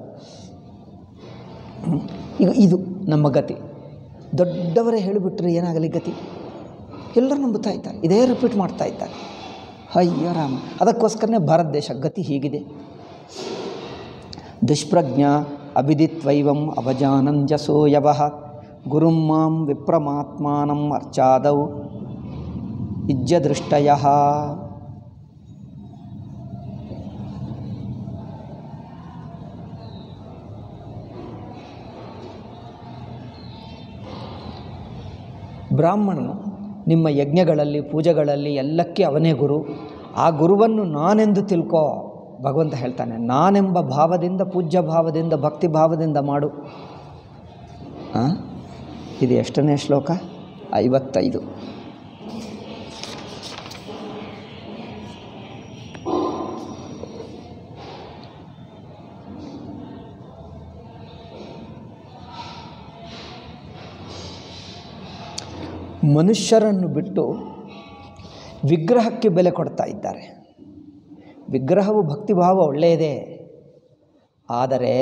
ಹ್ಮ್. ಈಗ ಇದು ನಮ್ಮ ಗತಿ ದೊಡ್ಡವರೇ ಹೇಳಿಬಿಟ್ರೆ ಏನಾಗಲಿ ಗತಿ ಎಲ್ಲರೂ ನಂಬುತ್ತಾ ಇದ್ದಾರೆ ಇದೇ ರಿಪೀಟ್ ಮಾಡ್ತಾ ಇದ್ದಾರೆ ಅಯ್ಯೋ ರಾಮ ಅದಕ್ಕೋಸ್ಕರನೇ ಭಾರತ ದೇಶ ಗತಿ ಹೀಗಿದೆ ದುಷ್ಪ್ರಜ್ಞ ಅಭಿದಿತ್ವೈವಂ ಅವಜಾನಂಜಸೋ ಯವಃ ಗುರುಂ ಮಾಂ ವಿಪ್ರಮಾತ್ಮಾನಂ ಅರ್ಚಾದೌ ಇಜ್ಜದೃಷ್ಟಯ ಬ್ರಾಹ್ಮಣನು ನಿಮ್ಮ ಯಜ್ಞಗಳಲ್ಲಿ ಪೂಜೆಗಳಲ್ಲಿ ಎಲ್ಲಕ್ಕೆ ಅವನೇ ಗುರು ಆ ಗುರುವನ್ನು ನಾನೆಂದು ತಿಳ್ಕೋ ಭಗವಂತ ಹೇಳ್ತಾನೆ ನಾನೆಂಬ ಭಾವದಿಂದ ಪೂಜ್ಯ ಭಾವದಿಂದ ಭಕ್ತಿ ಭಾವದಿಂದ ಮಾಡು ಆ? ಇದು ಎಷ್ಟನೇ ಶ್ಲೋಕ ಐವತ್ತೈದು ಮನುಷ್ಯರನ್ನು ಬಿಟ್ಟು ವಿಗ್ರಹಕ್ಕೆ ಬೆಲೆ ಕೊಡ್ತಾ ಇದ್ದಾರೆ ವಿಗ್ರಹವು ಭಕ್ತಿಭಾವ ಒಳ್ಳೆಯದೇ ಆದರೆ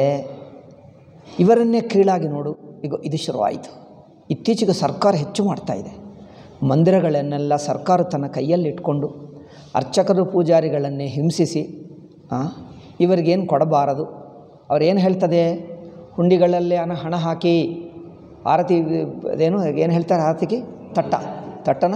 ಇವರನ್ನೇ ಕೀಳಾಗಿ ನೋಡು ಈಗ ಇದು ಶುರುವಾಯಿತು ಇತ್ತೀಚೆಗೆ ಸರ್ಕಾರ ಹೆಚ್ಚು ಮಾಡ್ತಾ ಇದೆ ಮಂದಿರಗಳನ್ನೆಲ್ಲ ಸರ್ಕಾರ ತನ್ನ ಕೈಯಲ್ಲಿ ಇಟ್ಕೊಂಡು ಅರ್ಚಕರು ಪೂಜಾರಿಗಳನ್ನೇ ಹಿಂಸಿಸಿ ಆ, ಇವರಿಗೇನು ಕೊಡಬಾರದು ಅವರೇನು ಹೇಳ್ತದೆ ಹುಂಡಿಗಳಲ್ಲೇ ಹಣ ಹಣ ಹಾಕಿ ಆರತಿ ಅದೇನು ಏನು ಹೇಳ್ತಾರೆ ಆರತಿಗೆ ತಟ್ಟ ತಟ್ಟನ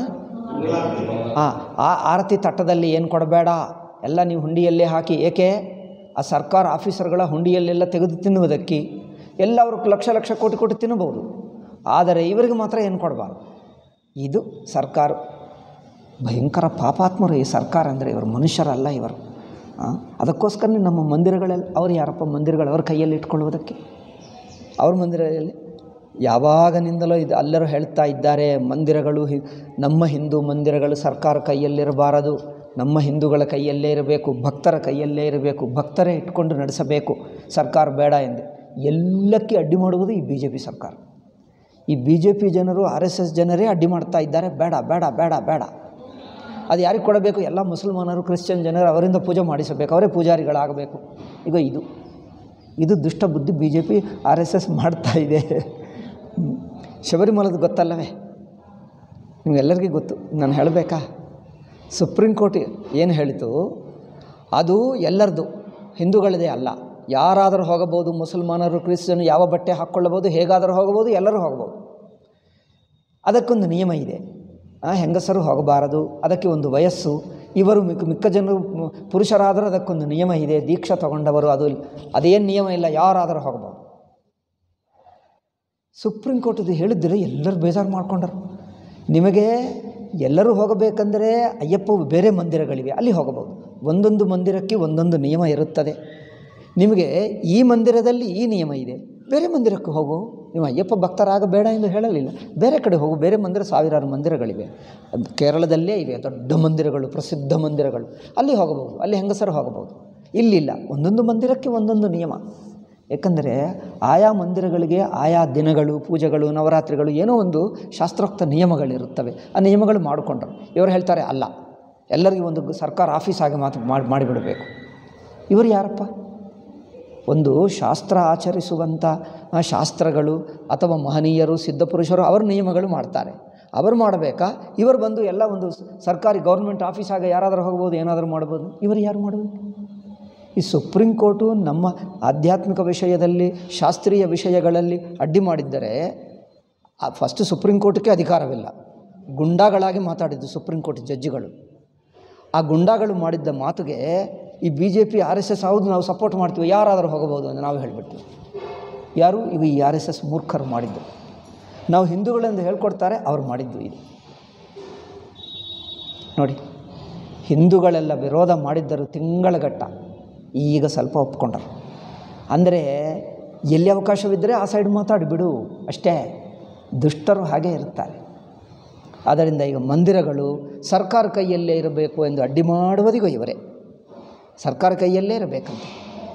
ಹಾಂ ಆ ಆರತಿ ತಟ್ಟದಲ್ಲಿ ಏನು ಕೊಡಬೇಡ ಎಲ್ಲ ನೀವು ಹುಂಡಿಯಲ್ಲೇ ಹಾಕಿ ಏಕೆ ಆ ಸರ್ಕಾರ ಆಫೀಸರ್ಗಳ ಹುಂಡಿಯಲ್ಲೆಲ್ಲ ತೆಗೆದು ತಿನ್ನುವುದಕ್ಕೆ ಎಲ್ಲ ಅವರು ಲಕ್ಷ ಲಕ್ಷ ಕೋಟಿ ಕೋಟಿ ತಿನ್ನಬಹುದು ಆದರೆ ಇವರಿಗೆ ಮಾತ್ರ ಏನು ಕೊಡಬಾರ್ದು ಇದು ಸರ್ಕಾರ ಭಯಂಕರ ಪಾಪಾತ್ಮರು ಈ ಸರ್ಕಾರ ಅಂದರೆ ಇವರು ಮನುಷ್ಯರಲ್ಲ ಇವರು ಆ, ಅದಕ್ಕೋಸ್ಕರನೇ ನಮ್ಮ ಮಂದಿರಗಳಲ್ಲಿ ಅವ್ರು ಯಾರಪ್ಪ ಮಂದಿರಗಳು ಅವ್ರ ಕೈಯಲ್ಲಿ ಇಟ್ಕೊಳ್ಳುವುದಕ್ಕೆ ಅವ್ರ ಮಂದಿರದಲ್ಲಿ ಯಾವಾಗನಿಂದಲೂ ಇದು ಎಲ್ಲರೂ ಹೇಳ್ತಾ ಇದ್ದಾರೆ ಮಂದಿರಗಳು ಹಿ ನಮ್ಮ ಹಿಂದೂ ಮಂದಿರಗಳು ಸರ್ಕಾರ ಕೈಯಲ್ಲಿರಬಾರದು ನಮ್ಮ ಹಿಂದೂಗಳ ಕೈಯಲ್ಲೇ ಇರಬೇಕು ಭಕ್ತರ ಕೈಯಲ್ಲೇ ಇರಬೇಕು ಭಕ್ತರೇ ಇಟ್ಕೊಂಡು ನಡೆಸಬೇಕು ಸರ್ಕಾರ ಬೇಡ ಎಂದು ಎಲ್ಲಕ್ಕೆ ಅಡ್ಡಿ ಮಾಡುವುದು ಈ ಬಿ ಜೆ ಪಿ ಸರ್ಕಾರ ಈ ಬಿ ಜೆ ಪಿ ಜನರು ಆರ್ ಎಸ್ ಎಸ್ ಜನರೇ ಅಡ್ಡಿ ಮಾಡ್ತಾ ಇದ್ದಾರೆ ಬೇಡ ಬೇಡ ಬೇಡ ಬೇಡ ಅದು ಯಾರಿಗೆ ಕೊಡಬೇಕು ಎಲ್ಲ ಮುಸಲ್ಮಾನರು ಕ್ರಿಶ್ಚಿಯನ್ ಜನರು ಅವರಿಂದ ಪೂಜೆ ಮಾಡಿಸಬೇಕು ಅವರೇ ಪೂಜಾರಿಗಳಾಗಬೇಕು ಈಗ ಇದು ಇದು ದುಷ್ಟ ಬುದ್ಧಿ B J P R S S ಮಾಡ್ತಾ ಇದೆ ಹ್ಮ್. ಶಬರಿಮಲದ ಗೊತ್ತಲ್ಲವೇ ನಿಮಗೆಲ್ಲರಿಗೂ ಗೊತ್ತು ನಾನು ಹೇಳಬೇಕಾ ಸುಪ್ರೀಂ ಕೋರ್ಟ್ ಏನು ಹೇಳಿತು ಅದು ಎಲ್ಲರದು ಹಿಂದೂಗಳದೇ ಅಲ್ಲ ಯಾರಾದರೂ ಹೋಗಬಹುದು ಮುಸಲ್ಮಾನರು ಕ್ರಿಶ್ಚಿಯನ್ ಯಾವ ಬಟ್ಟೆ ಹಾಕ್ಕೊಳ್ಳಬಹುದು ಹೇಗಾದರೂ ಹೋಗಬಹುದು ಎಲ್ಲರೂ ಹೋಗಬಹುದು ಅದಕ್ಕೊಂದು ನಿಯಮ ಇದೆ ಆ, ಹೆಂಗಸರು ಹೋಗಬಾರದು ಅದಕ್ಕೆ ಒಂದು ವಯಸ್ಸು ಇವರು ಮಿಕ್ಕ ಮಿಕ್ಕ ಜನರು ಮ್, ಪುರುಷರಾದರೂ ಅದಕ್ಕೊಂದು ನಿಯಮ ಇದೆ ದೀಕ್ಷಾ ತಗೊಂಡವರು ಅದು ಅದೇನು ನಿಯಮ ಇಲ್ಲ ಯಾರಾದರೂ ಹೋಗಬಹುದು ಸುಪ್ರೀಂ ಕೋರ್ಟ್ ಇದು ಹೇಳಿದ್ರೆ ಎಲ್ಲರೂ ಬೇಜಾರು ಮಾಡ್ಕೊಂಡರು ನಿಮಗೆ ಎಲ್ಲರೂ ಹೋಗಬೇಕಂದರೆ ಅಯ್ಯಪ್ಪ ಬೇರೆ ಮಂದಿರಗಳಿವೆ ಅಲ್ಲಿ ಹೋಗಬಹುದು ಒಂದೊಂದು ಮಂದಿರಕ್ಕೆ ಒಂದೊಂದು ನಿಯಮ ಇರುತ್ತದೆ ನಿಮಗೆ ಈ ಮಂದಿರದಲ್ಲಿ ಈ ನಿಯಮ ಇದೆ ಬೇರೆ ಮಂದಿರಕ್ಕೆ ಹೋಗು ನೀವು ಅಯ್ಯಪ್ಪ ಭಕ್ತರಾಗಬೇಡ ಎಂದು ಹೇಳಲಿಲ್ಲ ಬೇರೆ ಕಡೆ ಹೋಗು ಬೇರೆ ಮಂದಿರ ಸಾವಿರಾರು ಮಂದಿರಗಳಿವೆ ಅದು ಕೇರಳದಲ್ಲೇ ಇವೆ ದೊಡ್ಡ ಮಂದಿರಗಳು ಪ್ರಸಿದ್ಧ ಮಂದಿರಗಳು ಅಲ್ಲಿ ಹೋಗಬಹುದು ಅಲ್ಲಿ ಹೆಂಗಸರು ಹೋಗಬಹುದು ಇಲ್ಲಿಲ್ಲ ಒಂದೊಂದು ಮಂದಿರಕ್ಕೆ ಒಂದೊಂದು ನಿಯಮ ಏಕೆಂದರೆ ಆಯಾ ಮಂದಿರಗಳಿಗೆ ಆಯಾ ದಿನಗಳು ಪೂಜೆಗಳು ನವರಾತ್ರಿಗಳು ಏನೋ ಒಂದು ಶಾಸ್ತ್ರೋಕ್ತ ನಿಯಮಗಳಿರುತ್ತವೆ ಆ ನಿಯಮಗಳು ಮಾಡಿಕೊಂಡ್ರು ಇವರು ಹೇಳ್ತಾರೆ ಅಲ್ಲ ಎಲ್ಲರಿಗೂ ಒಂದು ಸರ್ಕಾರ ಆಫೀಸ್ ಆಗಿ ಮಾತು ಮಾಡಿ ಮಾಡಿಬಿಡಬೇಕು ಇವರು ಯಾರಪ್ಪ ಒಂದು ಶಾಸ್ತ್ರ ಆಚರಿಸುವಂಥ ಆ ಶಾಸ್ತ್ರಗಳು ಅಥವಾ ಮಹನೀಯರು ಸಿದ್ಧಪುರುಷರು ಅವರ ನಿಯಮಗಳು ಮಾಡ್ತಾರೆ ಅವರು ಮಾಡಬೇಕಾ ಇವರು ಬಂದು ಎಲ್ಲ ಒಂದು ಸ- ಸರ್ಕಾರಿ ಗೌರ್ಮೆಂಟ್ ಆಫೀಸಾಗ ಯಾರಾದರೂ ಹೋಗ್ಬೋದು ಏನಾದರೂ ಮಾಡ್ಬೋದು ಇವರು ಯಾರು ಮಾಡೋದು ಈ ಸುಪ್ರೀಂ ಕೋರ್ಟು ನಮ್ಮ ಆಧ್ಯಾತ್ಮಿಕ ವಿಷಯದಲ್ಲಿ ಶಾಸ್ತ್ರೀಯ ವಿಷಯಗಳಲ್ಲಿ ಅಡ್ಡಿ ಮಾಡಿದ್ದರೆ ಫಸ್ಟ್ ಸುಪ್ರೀಂ ಕೋರ್ಟ್ಗೆ ಅಧಿಕಾರವಿಲ್ಲ ಗುಂಡಾಗಳಾಗಿ ಮಾತಾಡಿದ್ದು ಸುಪ್ರೀಂ ಕೋರ್ಟ್ ಜಡ್ಜಿಗಳು ಆ ಗುಂಡಾಗಳು ಮಾಡಿದ್ದ ಮಾತುಗೆ ಈ B J P R S S ಹೌದು ನಾವು ಸಪೋರ್ಟ್ ಮಾಡ್ತೀವಿ ಯಾರಾದರೂ ಹೋಗಬಹುದು ಅಂತ ನಾವು ಹೇಳಿಬಿಡ್ತೀವಿ ಯಾರು ಇವು ಈ ಆರ್ ಎಸ್ ಎಸ್ ಮೂರ್ಖರು ಮಾಡಿದ್ದು ನಾವು ಹಿಂದೂಗಳೆಂದು ಹೇಳ್ಕೊಡ್ತಾರೆ ಅವ್ರು ಮಾಡಿದ್ದು ಇದು ನೋಡಿ ಹಿಂದೂಗಳೆಲ್ಲ ವಿರೋಧ ಮಾಡಿದ್ದರು ತಿಂಗಳಗಟ್ಟ ಈಗ ಸ್ವಲ್ಪ ಒಪ್ಕೊಂಡರು ಅಂದರೆ ಎಲ್ಲಿ ಅವಕಾಶವಿದ್ದರೆ ಆ ಸೈಡ್ ಮಾತಾಡಿ ಬಿಡು ಅಷ್ಟೇ ದುಷ್ಟರು ಹಾಗೇ ಇರ್ತಾರೆ ಆದ್ದರಿಂದ ಈಗ ಮಂದಿರಗಳು ಸರ್ಕಾರ ಕೈಯಲ್ಲೇ ಇರಬೇಕು ಎಂದು ಅಡ್ಡಿ ಮಾಡುವುದಿಗೂ ಇವರೇ ಸರ್ಕಾರ ಕೈಯಲ್ಲೇ ಇರಬೇಕಂತ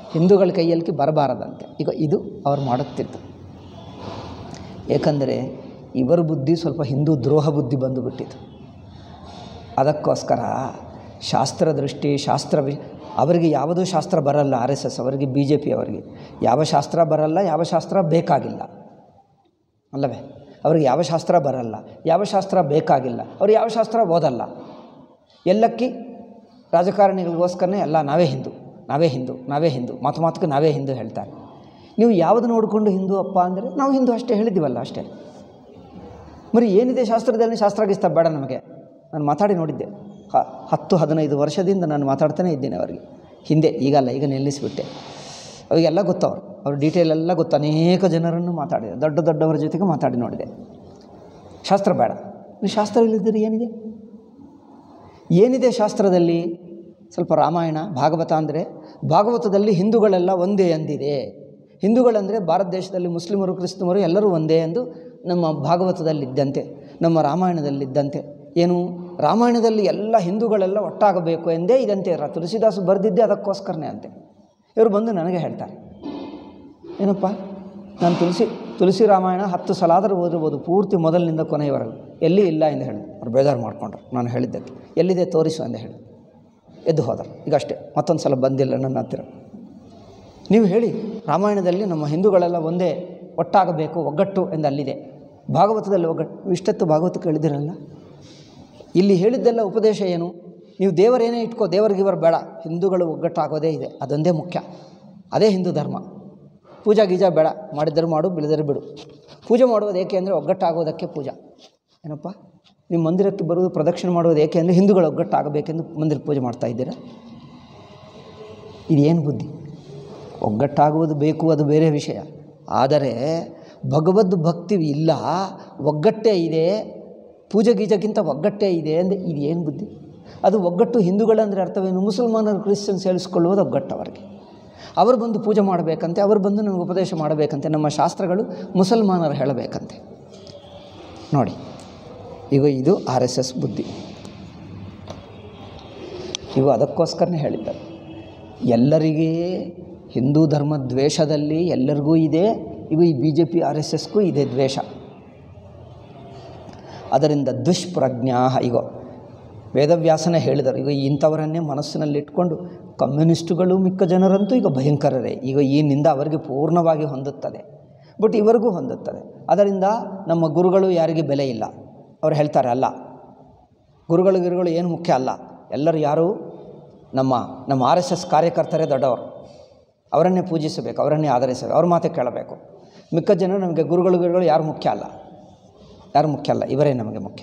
ಹಿಂದೂಗಳ ಕೈಯಲ್ಲಿ ಬರಬಾರದಂತೆ ಈಗ ಇದು ಅವ್ರು ಮಾಡುತ್ತಿದ್ದು ಏಕೆಂದರೆ ಇವರ ಬುದ್ಧಿ ಸ್ವಲ್ಪ ಹಿಂದೂ ದ್ರೋಹ ಬುದ್ಧಿ ಬಂದುಬಿಟ್ಟಿತು ಅದಕ್ಕೋಸ್ಕರ ಶಾಸ್ತ್ರ ದೃಷ್ಟಿ ಶಾಸ್ತ್ರ ವಿ ಅವರಿಗೆ ಯಾವುದೂ ಶಾಸ್ತ್ರ ಬರಲ್ಲ ಆರ್ ಎಸ್ ಎಸ್ ಅವರಿಗೆ ಬಿ ಜೆ ಪಿ ಅವರಿಗೆ ಯಾವ ಶಾಸ್ತ್ರ ಬರಲ್ಲ ಯಾವ ಶಾಸ್ತ್ರ ಬೇಕಾಗಿಲ್ಲ ಅಲ್ಲವೇ ಅವ್ರಿಗೆ ಯಾವ ಶಾಸ್ತ್ರ ಬರಲ್ಲ ಯಾವ ಶಾಸ್ತ್ರ ಬೇಕಾಗಿಲ್ಲ ಅವ್ರು ಯಾವ ಶಾಸ್ತ್ರ ಓದಲ್ಲ ಎಲ್ಲಕ್ಕಿ ರಾಜಕಾರಣಿಗಳಿಗೋಸ್ಕರನೇ ಎಲ್ಲ ನಾವೇ ಹಿಂದೂ ನಾವೇ ಹಿಂದೂ ನಾವೇ ಹಿಂದೂ ಮಾತು ಮಾತಕ್ಕೆ ನಾವೇ ಹಿಂದೂ ಹೇಳ್ತಾರೆ ನೀವು ಯಾವುದು ನೋಡಿಕೊಂಡು ಹಿಂದೂ ಅಪ್ಪ ಅಂದರೆ ನಾವು ಹಿಂದೂ ಅಷ್ಟೇ ಹೇಳಿದ್ದೀವಲ್ಲ ಅಷ್ಟೇ మరి ಏನಿದೆ ಶಾಸ್ತ್ರದಲ್ಲಿ ಶಾಸ್ತ್ರ ಗಿಸ್ತ ಬೇಡ ನಮಗೆ ನಾನು ಮಾತಾಡಿ ನೋಡಿದ್ದೆ ಹ ಹತ್ತು ಹದಿನೈದು ವರ್ಷದಿಂದ ನಾನು ಮಾತಾಡ್ತಾನೇ ಇದ್ದೇನೆ ಅವರಿಗೆ ಹಿಂದೆ ಈಗಲ್ಲ ಈಗ ನಿಲ್ಲಿಸಿಬಿಟ್ಟೆ ಅವರಿಗೆಲ್ಲ ಗೊತ್ತವರು ಅವ್ರ ಡೀಟೇಲ್ ಎಲ್ಲ ಗೊತ್ತು ಅನೇಕ ಜನರನ್ನು ಮಾತಾಡಿದೆ ದೊಡ್ಡ ದೊಡ್ಡವರ ಜೊತೆಗೆ ಮಾತಾಡಿ ನೋಡಿದೆ ಶಾಸ್ತ್ರ ಬೇಡ ನೀವು ಶಾಸ್ತ್ರ ಇಲ್ಲದಿದ್ದರೆ ಏನಿದೆ ಏನಿದೆ ಶಾಸ್ತ್ರದಲ್ಲಿ ಸ್ವಲ್ಪ ರಾಮಾಯಣ ಭಾಗವತ ಅಂದರೆ ಭಾಗವತದಲ್ಲಿ ಹಿಂದೂಗಳೆಲ್ಲ ಒಂದೇ ಎಂದಿದೆ ಹಿಂದೂಗಳಂದರೆ ಭಾರತ ದೇಶದಲ್ಲಿ ಮುಸ್ಲಿಮರು ಕ್ರಿಸ್ತಮರು ಎಲ್ಲರೂ ಒಂದೇ ಎಂದು ನಮ್ಮ ಭಾಗವತದಲ್ಲಿದ್ದಂತೆ ನಮ್ಮ ರಾಮಾಯಣದಲ್ಲಿದ್ದಂತೆ ಏನು ರಾಮಾಯಣದಲ್ಲಿ ಎಲ್ಲ ಹಿಂದೂಗಳೆಲ್ಲ ಒಟ್ಟಾಗಬೇಕು ಎಂದೇ ಇದಂತೆ ರ ತುಳಸಿದಾಸು ಬರೆದಿದ್ದೆ ಅದಕ್ಕೋಸ್ಕರನೇ ಅಂತೆ ಇವರು ಬಂದು ನನಗೆ ಹೇಳ್ತಾರೆ ಏನಪ್ಪ ನಾನು ತುಳಸಿ ತುಳಸಿ ರಾಮಾಯಣ ಹತ್ತು ಸಲ ಆದರೂ ಓದಿರ್ಬೋದು ಪೂರ್ತಿ ಮೊದಲಿನಿಂದ ಕೊನೆಯವರೆಗೂ ಎಲ್ಲಿ ಇಲ್ಲ ಎಂದು ಹೇಳಿ ಅವ್ರು ಬೇಜಾರು ಮಾಡಿಕೊಂಡ್ರು ನಾನು ಹೇಳಿದ್ದಕ್ಕೆ ಎಲ್ಲಿದೆ ತೋರಿಸು ಎಂದು ಹೇಳಿ ಎದ್ದು ಹೋದರು ಈಗ ಅಷ್ಟೇ ಮತ್ತೊಂದು ಸಲ ಬಂದಿಲ್ಲ ನನ್ನ ಹತ್ತಿರ ನೀವು ಹೇಳಿ ರಾಮಾಯಣದಲ್ಲಿ ನಮ್ಮ ಹಿಂದೂಗಳೆಲ್ಲ ಒಂದೇ ಒಟ್ಟಾಗಬೇಕು ಒಗ್ಗಟ್ಟು ಎಂದು ಅಲ್ಲಿದೆ ಭಾಗವತದಲ್ಲಿ ಒಗ್ಗಟ್ಟು ಇಷ್ಟೊತ್ತು ಭಾಗವತ ಕೇಳಿದಿರಲ್ಲ ಇಲ್ಲಿ ಹೇಳಿದ್ದೆಲ್ಲ ಉಪದೇಶ ಏನು ನೀವು ದೇವರೇನೇ ಇಟ್ಕೋ ದೇವರಿಗೆ ಇವರು ಬೇಡ ಹಿಂದೂಗಳು ಒಗ್ಗಟ್ಟಾಗೋದೇ ಇದೆ ಅದೊಂದೇ ಮುಖ್ಯ ಅದೇ ಹಿಂದೂ ಧರ್ಮ ಪೂಜಾ ಗೀಜಾ ಬೇಡ ಮಾಡಿದ್ದರೆ ಮಾಡು ಬಿಳಿದರೆ ಬಿಡು ಪೂಜೆ ಮಾಡುವುದು ಏಕೆ ಅಂದರೆ ಒಗ್ಗಟ್ಟಾಗೋದಕ್ಕೆ ಪೂಜಾ ಏನಪ್ಪ ನಿಮ್ಮ ಮಂದಿರಕ್ಕೆ ಬರುವುದು ಪ್ರದಕ್ಷಿಣೆ ಮಾಡುವುದು ಏಕೆ ಅಂದರೆ ಹಿಂದೂಗಳು ಒಗ್ಗಟ್ಟಾಗಬೇಕೆಂದು ಮಂದಿರ ಪೂಜೆ ಮಾಡ್ತಾ ಇದ್ದೀರಾ ಇದೇನು ಬುದ್ಧಿ ಒಗ್ಗಟ್ಟಾಗುವುದು ಬೇಕು ಅದು ಬೇರೆ ವಿಷಯ ಆದರೆ ಭಗವದ್ ಭಕ್ತಿ ಇಲ್ಲ ಒಗ್ಗಟ್ಟೇ ಇದೆ ಪೂಜೆ ಗೀಜಕ್ಕಿಂತ ಒಗ್ಗಟ್ಟೇ ಇದೆ ಅಂದರೆ ಇದೇನು ಬುದ್ಧಿ ಅದು ಒಗ್ಗಟ್ಟು ಹಿಂದೂಗಳಂದರೆ ಅರ್ಥವೇನು ಮುಸಲ್ಮಾನರು ಕ್ರಿಶ್ಚಿಯನ್ಸ್ ಹೇಳಿಸ್ಕೊಳ್ಳುವುದು ಒಗ್ಗಟ್ಟು ಅವರಿಗೆ ಅವರು ಬಂದು ಪೂಜೆ ಮಾಡಬೇಕಂತೆ ಅವರು ಬಂದು ನಮಗೆ ಉಪದೇಶ ಮಾಡಬೇಕಂತೆ ನಮ್ಮ ಶಾಸ್ತ್ರಗಳು ಮುಸಲ್ಮಾನರು ಹೇಳಬೇಕಂತೆ ನೋಡಿ ಈಗ ಇದು ಆರ್ ಎಸ್ ಎಸ್ ಬುದ್ಧಿ ಇವು ಅದಕ್ಕೋಸ್ಕರನೇ ಹೇಳಿದ್ದಾರೆ ಎಲ್ಲರಿಗೆ ಹಿಂದೂ ಧರ್ಮ ದ್ವೇಷದಲ್ಲಿ ಎಲ್ಲರಿಗೂ ಇದೆ ಇವು ಈ B J P R S ಎಸ್ಗೂ ಇದೆ ದ್ವೇಷ ಅದರಿಂದ ದುಷ್ಪ್ರಜ್ಞಾ ಇಗೋ ವೇದವ್ಯಾಸನೇ ಹೇಳಿದರು ಈಗ ಇಂಥವರನ್ನೇ ಮನಸ್ಸಿನಲ್ಲಿಟ್ಕೊಂಡು ಕಮ್ಯುನಿಸ್ಟುಗಳು ಮಿಕ್ಕ ಜನರಂತೂ ಈಗ ಭಯಂಕರರೇ ಈಗ ಈ ನಿಂದ ಅವರಿಗೆ ಪೂರ್ಣವಾಗಿ ಹೊಂದುತ್ತದೆ ಬಟ್ ಇವರಿಗೂ ಹೊಂದುತ್ತದೆ ಅದರಿಂದ ನಮ್ಮ ಗುರುಗಳು ಯಾರಿಗೆ ಬೆಲೆ ಇಲ್ಲ ಅವ್ರು ಹೇಳ್ತಾರೆ ಅಲ್ಲ ಗುರುಗಳು ಗಿರುಗಳು ಏನು ಮುಖ್ಯ ಅಲ್ಲ ಎಲ್ಲರೂ ಯಾರು ನಮ್ಮ ನಮ್ಮ ಆರ್ ಎಸ್ ಎಸ್ ಕಾರ್ಯಕರ್ತರೇ ದೊಡ್ಡವರು ಅವರನ್ನೇ ಪೂಜಿಸಬೇಕು ಅವರನ್ನೇ ಆಧರಿಸಬೇಕು ಅವ್ರ ಮಾತೇ ಕೇಳಬೇಕು ಮಿಕ್ಕ ಜನ ನಮಗೆ ಗುರುಗಳು ಗಿರುಗಳು ಯಾರು ಮುಖ್ಯ ಅಲ್ಲ ಯಾರು ಮುಖ್ಯ ಅಲ್ಲ ಇವರೇ ನಮಗೆ ಮುಖ್ಯ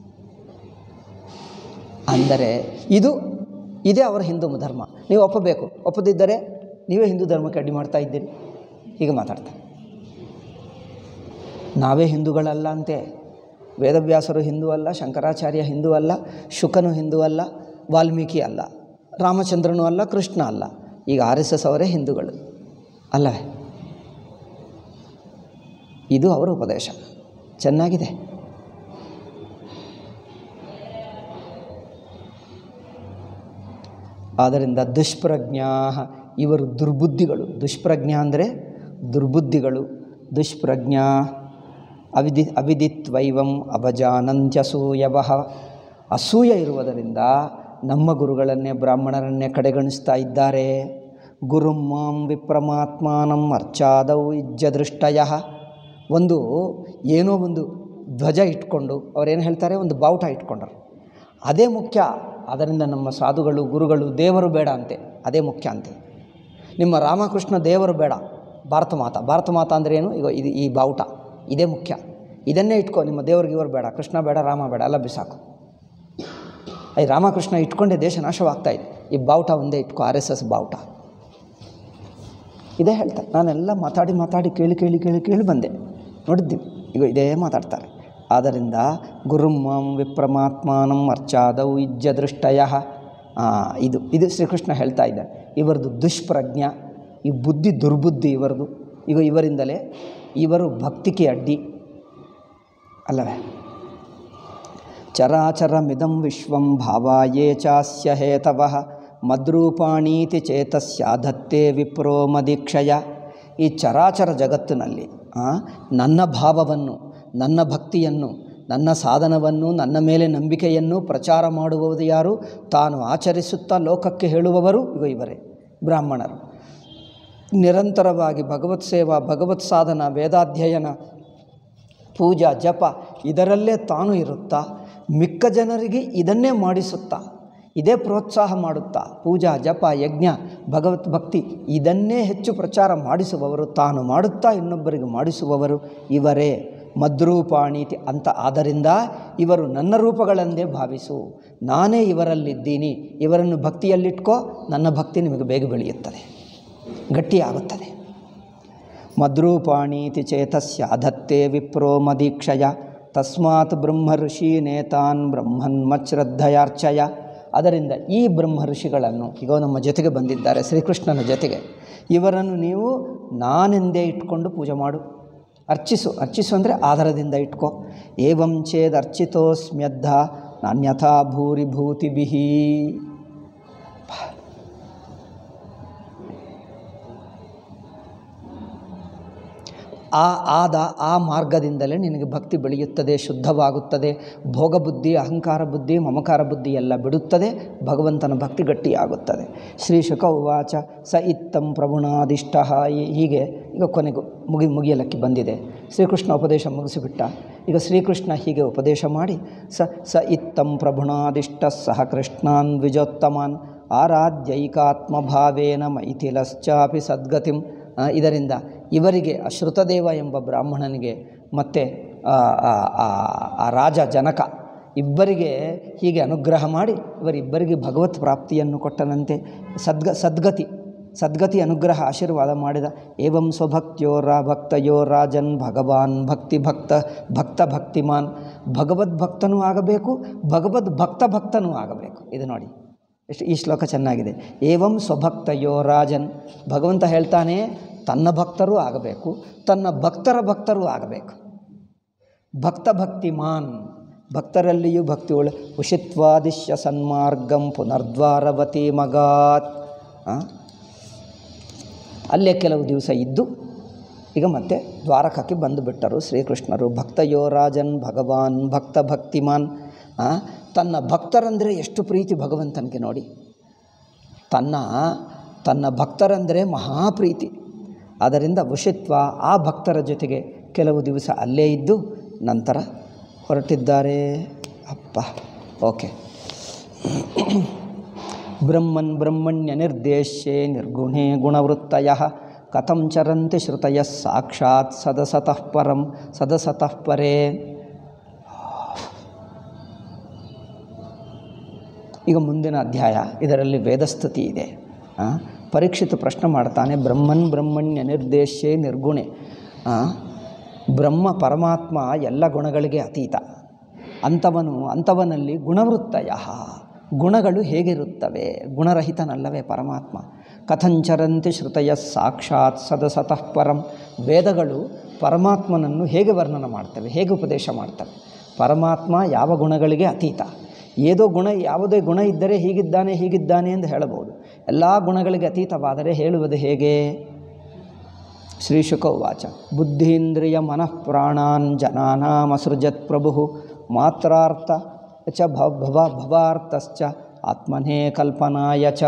ಅಂದರೆ ಇದು ಇದೇ ಅವರ ಹಿಂದೂ ಧರ್ಮ ನೀವು ಒಪ್ಪಬೇಕು ಒಪ್ಪದಿದ್ದರೆ ನೀವೇ ಹಿಂದೂ ಧರ್ಮಕ್ಕೆ ಅಡ್ಡಿ ಮಾಡ್ತಾ ಇದ್ದೀರಿ ಹೀಗೆ ಮಾತಾಡ್ತಾರೆ ನಾವೇ ಹಿಂದೂಗಳಲ್ಲ ಅಂತೆ ವೇದವ್ಯಾಸರು ಹಿಂದೂ ಅಲ್ಲ ಶಂಕರಾಚಾರ್ಯ ಹಿಂದೂ ಅಲ್ಲ ಶುಕನು ಹಿಂದೂ ಅಲ್ಲ ವಾಲ್ಮೀಕಿ ಅಲ್ಲ ರಾಮಚಂದ್ರನೂ ಅಲ್ಲ ಕೃಷ್ಣ ಅಲ್ಲ ಈಗ ಆರ್ ಎಸ್ ಎಸ್ ಅವರೇ ಹಿಂದೂಗಳು ಅಲ್ಲವೇ ಇದು ಅವರ ಉಪದೇಶ ಚೆನ್ನಾಗಿದೆ ಆದ್ದರಿಂದ ದುಷ್ಪ್ರಜ್ಞಾ ಇವರು ದುರ್ಬುದ್ಧಿಗಳು ದುಷ್ಪ್ರಜ್ಞಾ ಅಂದರೆ ದುರ್ಬುದ್ಧಿಗಳು ದುಷ್ಪ್ರಜ್ಞಾ ಅವಿದಿ ಅವಿದಿತ್ವೈವಂ ಅಭಜಾನಂತ್ಯಸೂಯವ ಅಸೂಯ ಇರುವುದರಿಂದ ನಮ್ಮ ಗುರುಗಳನ್ನೇ ಬ್ರಾಹ್ಮಣರನ್ನೇ ಕಡೆಗಣಿಸ್ತಾ ಇದ್ದಾರೆ ಗುರುಂ ಮಾಂ ವಿಪ್ರಮಾತ್ಮಾನಂ ಅರ್ಚಾದೌ ಇಜ್ಜದೃಷ್ಟಯ ಒಂದು ಏನೋ ಒಂದು ಧ್ವಜ ಇಟ್ಕೊಂಡು ಅವ್ರೇನು ಹೇಳ್ತಾರೆ ಒಂದು ಬಾವುಟ ಇಟ್ಕೊಂಡರು ಅದೇ ಮುಖ್ಯ ಅದರಿಂದ ನಮ್ಮ ಸಾಧುಗಳು ಗುರುಗಳು ದೇವರು ಬೇಡ ಅಂತೆ ಅದೇ ಮುಖ್ಯ ಅಂತೆ ನಿಮ್ಮ ರಾಮಕೃಷ್ಣ ದೇವರು ಬೇಡ ಭಾರತ ಮಾತಾ ಭಾರತ ಮಾತಾ ಅಂದರೆ ಏನು ಈಗ ಇದು ಈ ಬಾವುಟ ಇದೇ ಮುಖ್ಯ ಇದನ್ನೇ ಇಟ್ಕೋ ನಿಮ್ಮ ದೇವ್ರಿಗೆ ಇವರು ಬೇಡ ಕೃಷ್ಣ ಬೇಡ ರಾಮ ಬೇಡ ಎಲ್ಲ ಬಿಸಾಕು ಈ ರಾಮಕೃಷ್ಣ ಇಟ್ಕೊಂಡೇ ದೇಶ ನಾಶವಾಗ್ತಾ ಇದೆ ಈ ಬಾವುಟ ಒಂದೇ ಇಟ್ಕೋ ಆರ್ ಎಸ್ ಎಸ್ ಬಾವುಟ ಇದೇ ಹೇಳ್ತಾರೆ ನಾನೆಲ್ಲ ಮಾತಾಡಿ ಮಾತಾಡಿ ಕೇಳಿ ಕೇಳಿ ಕೇಳಿ ಕೇಳಿ ಬಂದೆ ನೋಡಿದ್ದೀವಿ ಈಗ ಇದೇ ಮಾತಾಡ್ತಾರೆ ಆದ್ದರಿಂದ ಗುರುಮ್ಮಂ ವಿಪ್ರಮಾತ್ಮಾನಂ ಅರ್ಚಾದೌ ಇಜ್ಜದೃಷ್ಟಯ ಇದು ಇದು ಶ್ರೀಕೃಷ್ಣ ಹೇಳ್ತಾ ಇದ್ದಾರೆ ಇವರದು ದುಷ್ಪ್ರಜ್ಞ ಈ ಬುದ್ಧಿ ದುರ್ಬುದ್ಧಿ ಇವರದು ಈಗ ಇವರಿಂದಲೇ ಇವರು ಭಕ್ತಿಗೆ ಅಡ್ಡಿ ಅಲ್ಲವೇ ಚರಾಚರಮಿದಂ ವಿಶ್ವಂ ಭಾವಾಯೇ ಚಾಸ್ಯ ಹೇತವಃ ಮದ್ರೂಪಾಣೀತಿ ಚೇತಸ್ಯ ಧತ್ತೆ ವಿಪ್ರೋ ಮದೀಕ್ಷಯ ಈ ಚರಾಚರ ಜಗತ್ತಿನಲ್ಲಿ ಆ, ನನ್ನ ಭಾವವನ್ನು ನನ್ನ ಭಕ್ತಿಯನ್ನು ನನ್ನ ಸಾಧನವನ್ನು ನನ್ನ ಮೇಲೆ ನಂಬಿಕೆಯನ್ನು ಪ್ರಚಾರ ಮಾಡುವುದು ಯಾರು ತಾನು ಆಚರಿಸುತ್ತಾ ಲೋಕಕ್ಕೆ ಹೇಳುವವರು ಇವ ಇವರೇ ಬ್ರಾಹ್ಮಣರು ನಿರಂತರವಾಗಿ ಭಗವತ್ ಸೇವಾ ಭಗವತ್ ಸಾಧನ ವೇದಾಧ್ಯಯನ ಪೂಜಾ ಜಪ ಇದರಲ್ಲೇ ತಾನು ಇರುತ್ತಾ ಮಿಕ್ಕ ಜನರಿಗೆ ಇದನ್ನೇ ಮಾಡಿಸುತ್ತಾ ಇದೇ ಪ್ರೋತ್ಸಾಹ ಮಾಡುತ್ತಾ ಪೂಜಾ ಜಪ ಯಜ್ಞ ಭಗವತ್ ಭಕ್ತಿ ಇದನ್ನೇ ಹೆಚ್ಚು ಪ್ರಚಾರ ಮಾಡಿಸುವವರು ತಾನು ಮಾಡುತ್ತಾ ಇನ್ನೊಬ್ಬರಿಗೆ ಮಾಡಿಸುವವರು ಇವರೇ ಮದ್ರೂಪಾಣೀತಿ ಅಂತ ಆದ್ದರಿಂದ ಇವರು ನನ್ನ ರೂಪಗಳೆಂದೇ ಭಾವಿಸು ನಾನೇ ಇವರಲ್ಲಿದ್ದೀನಿ ಇವರನ್ನು ಭಕ್ತಿಯಲ್ಲಿಟ್ಕೋ ನನ್ನ ಭಕ್ತಿ ನಿಮಗೆ ಬೇಗ ಬೆಳೆಯುತ್ತದೆ ಗಟ್ಟಿಯಾಗುತ್ತದೆ ಮದ್ರೂಪಾಣೀತಿ ಚೇತಸ್ಯ ಅಧತ್ತೆ ವಿಪ್ರೋ ಮದೀಕ್ಷಯ ತಸ್ಮಾತ್ ಬ್ರಹ್ಮ ಋಷಿ ನೇತಾನ್ ಬ್ರಹ್ಮನ್ಮಚ್ರದ್ಧಯಾರ್ಚಯ ಅದರಿಂದ ಈ ಬ್ರಹ್ಮ ಋಷಿಗಳನ್ನು ಈಗ ನಮ್ಮ ಜೊತೆಗೆ ಬಂದಿದ್ದಾರೆ ಶ್ರೀಕೃಷ್ಣನ ಜೊತೆಗೆ ಇವರನ್ನು ನೀವು ನಾನೆಂದೇ ಇಟ್ಕೊಂಡು ಪೂಜೆ ಮಾಡು ಅರ್ಚಿಸು ಅರ್ಚಿಸು ಅಂದರೆ ಆಧಾರದಿಂದ ಇಟ್ಕೋ ಏವಂ ಚೇದ್ ಅರ್ಚಿತೋಸ್ಮ್ಯದ್ಧ ನಾನ್ಯಥಾ ಭೂರಿಭೂತಿಭಿಹಿ ಆ ಆದ ಆ ಮಾರ್ಗದಿಂದಲೇ ನಿನಗೆ ಭಕ್ತಿ ಬೆಳೆಯುತ್ತದೆ ಶುದ್ಧವಾಗುತ್ತದೆ ಭೋಗಬುದ್ಧಿ ಅಹಂಕಾರ ಬುದ್ಧಿ ಮಮಕಾರ ಬುದ್ಧಿ ಎಲ್ಲ ಬಿಡುತ್ತದೆ ಭಗವಂತನ ಭಕ್ತಿ ಗಟ್ಟಿಯಾಗುತ್ತದೆ ಶ್ರೀ ಶುಕ ಉವಾಚ ಸ ಇತ್ತಂ ಪ್ರಭುಣಾದಿಷ್ಟ ಹೀಗೆ ಈಗ ಕೊನೆಗೂ ಮುಗಿ ಮುಗಿಯಲಕ್ಕೆ ಬಂದಿದೆ ಶ್ರೀಕೃಷ್ಣ ಉಪದೇಶ ಮುಗಿಸಿಬಿಟ್ಟ ಈಗ ಶ್ರೀಕೃಷ್ಣ ಹೀಗೆ ಉಪದೇಶ ಮಾಡಿ ಸ ಸ ಇತ್ತಂ ಪ್ರಭುಣಾದಿಷ್ಟ ಸಹ ಕೃಷ್ಣಾನ್ ದ್ವಿಜೋತ್ತಮಾನ್ ಆರಾಧ್ಯೈಕಾತ್ಮಭಾವೇನ ಮೈಥಿಲಶ್ಚಾಪಿ ಸದ್ಗತಿಂ ಆ, ಇದರಿಂದ ಇವರಿಗೆ ಅಶ್ರುತದೇವ ಎಂಬ ಬ್ರಾಹ್ಮಣನಿಗೆ ಮತ್ತು ಆ, ಆ, ಆ, ಆ ರಾಜ ಜನಕ ಇಬ್ಬರಿಗೆ ಹೀಗೆ ಅನುಗ್ರಹ ಮಾಡಿ ಇವರಿಬ್ಬರಿಗೆ ಭಗವತ್ ಪ್ರಾಪ್ತಿಯನ್ನು ಕೊಟ್ಟನಂತೆ ಸದ್ಗ ಸದ್ಗತಿ ಸದ್ಗತಿ ಅನುಗ್ರಹ ಆಶೀರ್ವಾದ ಮಾಡಿದ ಏವಂ ಸ್ವಭಕ್ತಿಯೋ ರಾ ಭಕ್ತಯೋ ರಾಜನ್ ಭಗವಾನ್ ಭಕ್ತಿ ಭಕ್ತ ಭಕ್ತ ಭಕ್ತಿಮಾನ್ ಭಗವದ್ಭಕ್ತನೂ ಆಗಬೇಕು ಭಗವದ್ ಭಕ್ತ ಭಕ್ತನೂ ಆಗಬೇಕು ಇದು ನೋಡಿ ಎಷ್ಟು ಈ ಶ್ಲೋಕ ಚೆನ್ನಾಗಿದೆ ಏವಂ ಸ್ವಭಕ್ತಯೋ ರಾಜನ್ ಭಗವಂತ ಹೇಳ್ತಾನೆ ತನ್ನ ಭಕ್ತರೂ ಆಗಬೇಕು ತನ್ನ ಭಕ್ತರ ಭಕ್ತರೂ ಆಗಬೇಕು ಭಕ್ತ ಭಕ್ತಿಮಾನ್ ಭಕ್ತರಲ್ಲಿಯೂ ಭಕ್ತಿ ಒಳ ಉಷಿತ್ವಾದಿಶ್ಯ ಸನ್ಮಾರ್ಗಂ ಪುನರ್ದ್ವಾರವತಿ ಮಗಾತ್ ಆ? ಅಲ್ಲೇ ಕೆಲವು ದಿವಸ ಇದ್ದು ಈಗ ಮತ್ತೆ ದ್ವಾರಕಕ್ಕೆ ಬಂದುಬಿಟ್ಟರು ಶ್ರೀಕೃಷ್ಣರು ಭಕ್ತಯೋ ರಾಜನ್ ಭಗವಾನ್ ಭಕ್ತ ಭಕ್ತಿಮಾನ್ ಆ? ತನ್ನ ಭಕ್ತರಂದರೆ ಎಷ್ಟು ಪ್ರೀತಿ ಭಗವಂತನಿಗೆ ನೋಡಿ ತನ್ನ ತನ್ನ ಭಕ್ತರಂದರೆ ಮಹಾಪ್ರೀತಿ ಆದ್ದರಿಂದ ವಶಿತ್ವ ಆ ಭಕ್ತರ ಜೊತೆಗೆ ಕೆಲವು ದಿವಸ ಅಲ್ಲೇ ಇದ್ದು ನಂತರ ಹೊರಟಿದ್ದಾರೆ ಅಪ್ಪ ಓಕೆ ಬ್ರಹ್ಮನ್ ಬ್ರಹ್ಮಣ್ಯ ನಿರ್ದೇಶ್ಯೆ ನಿರ್ಗುಣೇ ಗುಣವೃತ್ತಯ ಕಥಂ ಚರಂತಿ ಶ್ರುತಯ ಸಾಕ್ಷಾತ್ ಸದಸತಃ ಪರಂ ಸದಸತಃ ಪರೇ ಈಗ ಮುಂದಿನ ಅಧ್ಯಾಯ ಇದರಲ್ಲಿ ವೇದಸ್ತುತಿ ಇದೆ ಆ, ಪರೀಕ್ಷಿತ ಪ್ರಶ್ನೆ ಮಾಡ್ತಾನೆ ಬ್ರಹ್ಮನ್ ಬ್ರಹ್ಮಣ್ಯ ನಿರ್ದೇಶ್ಯೆ ನಿರ್ಗುಣೆ ಆ, ಬ್ರಹ್ಮ ಪರಮಾತ್ಮ ಎಲ್ಲ ಗುಣಗಳಿಗೆ ಅತೀತ ಅಂಥವನು ಅಂಥವನಲ್ಲಿ ಗುಣವೃತ್ತಯ ಗುಣಗಳು ಹೇಗಿರುತ್ತವೆ ಗುಣರಹಿತನಲ್ಲವೇ ಪರಮಾತ್ಮ ಕಥಂಚರಂತಿ ಶ್ರುತಯ ಸಾಕ್ಷಾತ್ ಸದಸತಃ ಪರಂ ವೇದಗಳು ಪರಮಾತ್ಮನನ್ನು ಹೇಗೆ ವರ್ಣನ ಮಾಡ್ತವೆ ಹೇಗೆ ಉಪದೇಶ ಮಾಡ್ತವೆ ಪರಮಾತ್ಮ ಯಾವ ಗುಣಗಳಿಗೆ ಅತೀತ ಏದೋ ಗುಣ ಯಾವುದೇ ಗುಣ ಇದ್ದರೆ ಹೀಗಿದ್ದಾನೆ ಹೀಗಿದ್ದಾನೆ ಎಂದು ಹೇಳಬಹುದು ಎಲ್ಲ ಗುಣಗಳಿಗೆ ಅತೀತವಾದರೆ ಹೇಳುವುದು ಹೇಗೆ ಶ್ರೀ ಶುಕ ಉವಾಚ ಬುದ್ಧೀಂದ್ರಿಯ ಮನಃ ಪ್ರಾಣಾನ್ ಜನಾನಾಮಸೃಜತ್ ಪ್ರಭು ಮಾತ್ರಾರ್ಥ ಚ ಭವ ಭವ ಭವಾರ್ಥಶ್ಚ ಆತ್ಮನೇ ಕಲ್ಪನಾಯ ಚ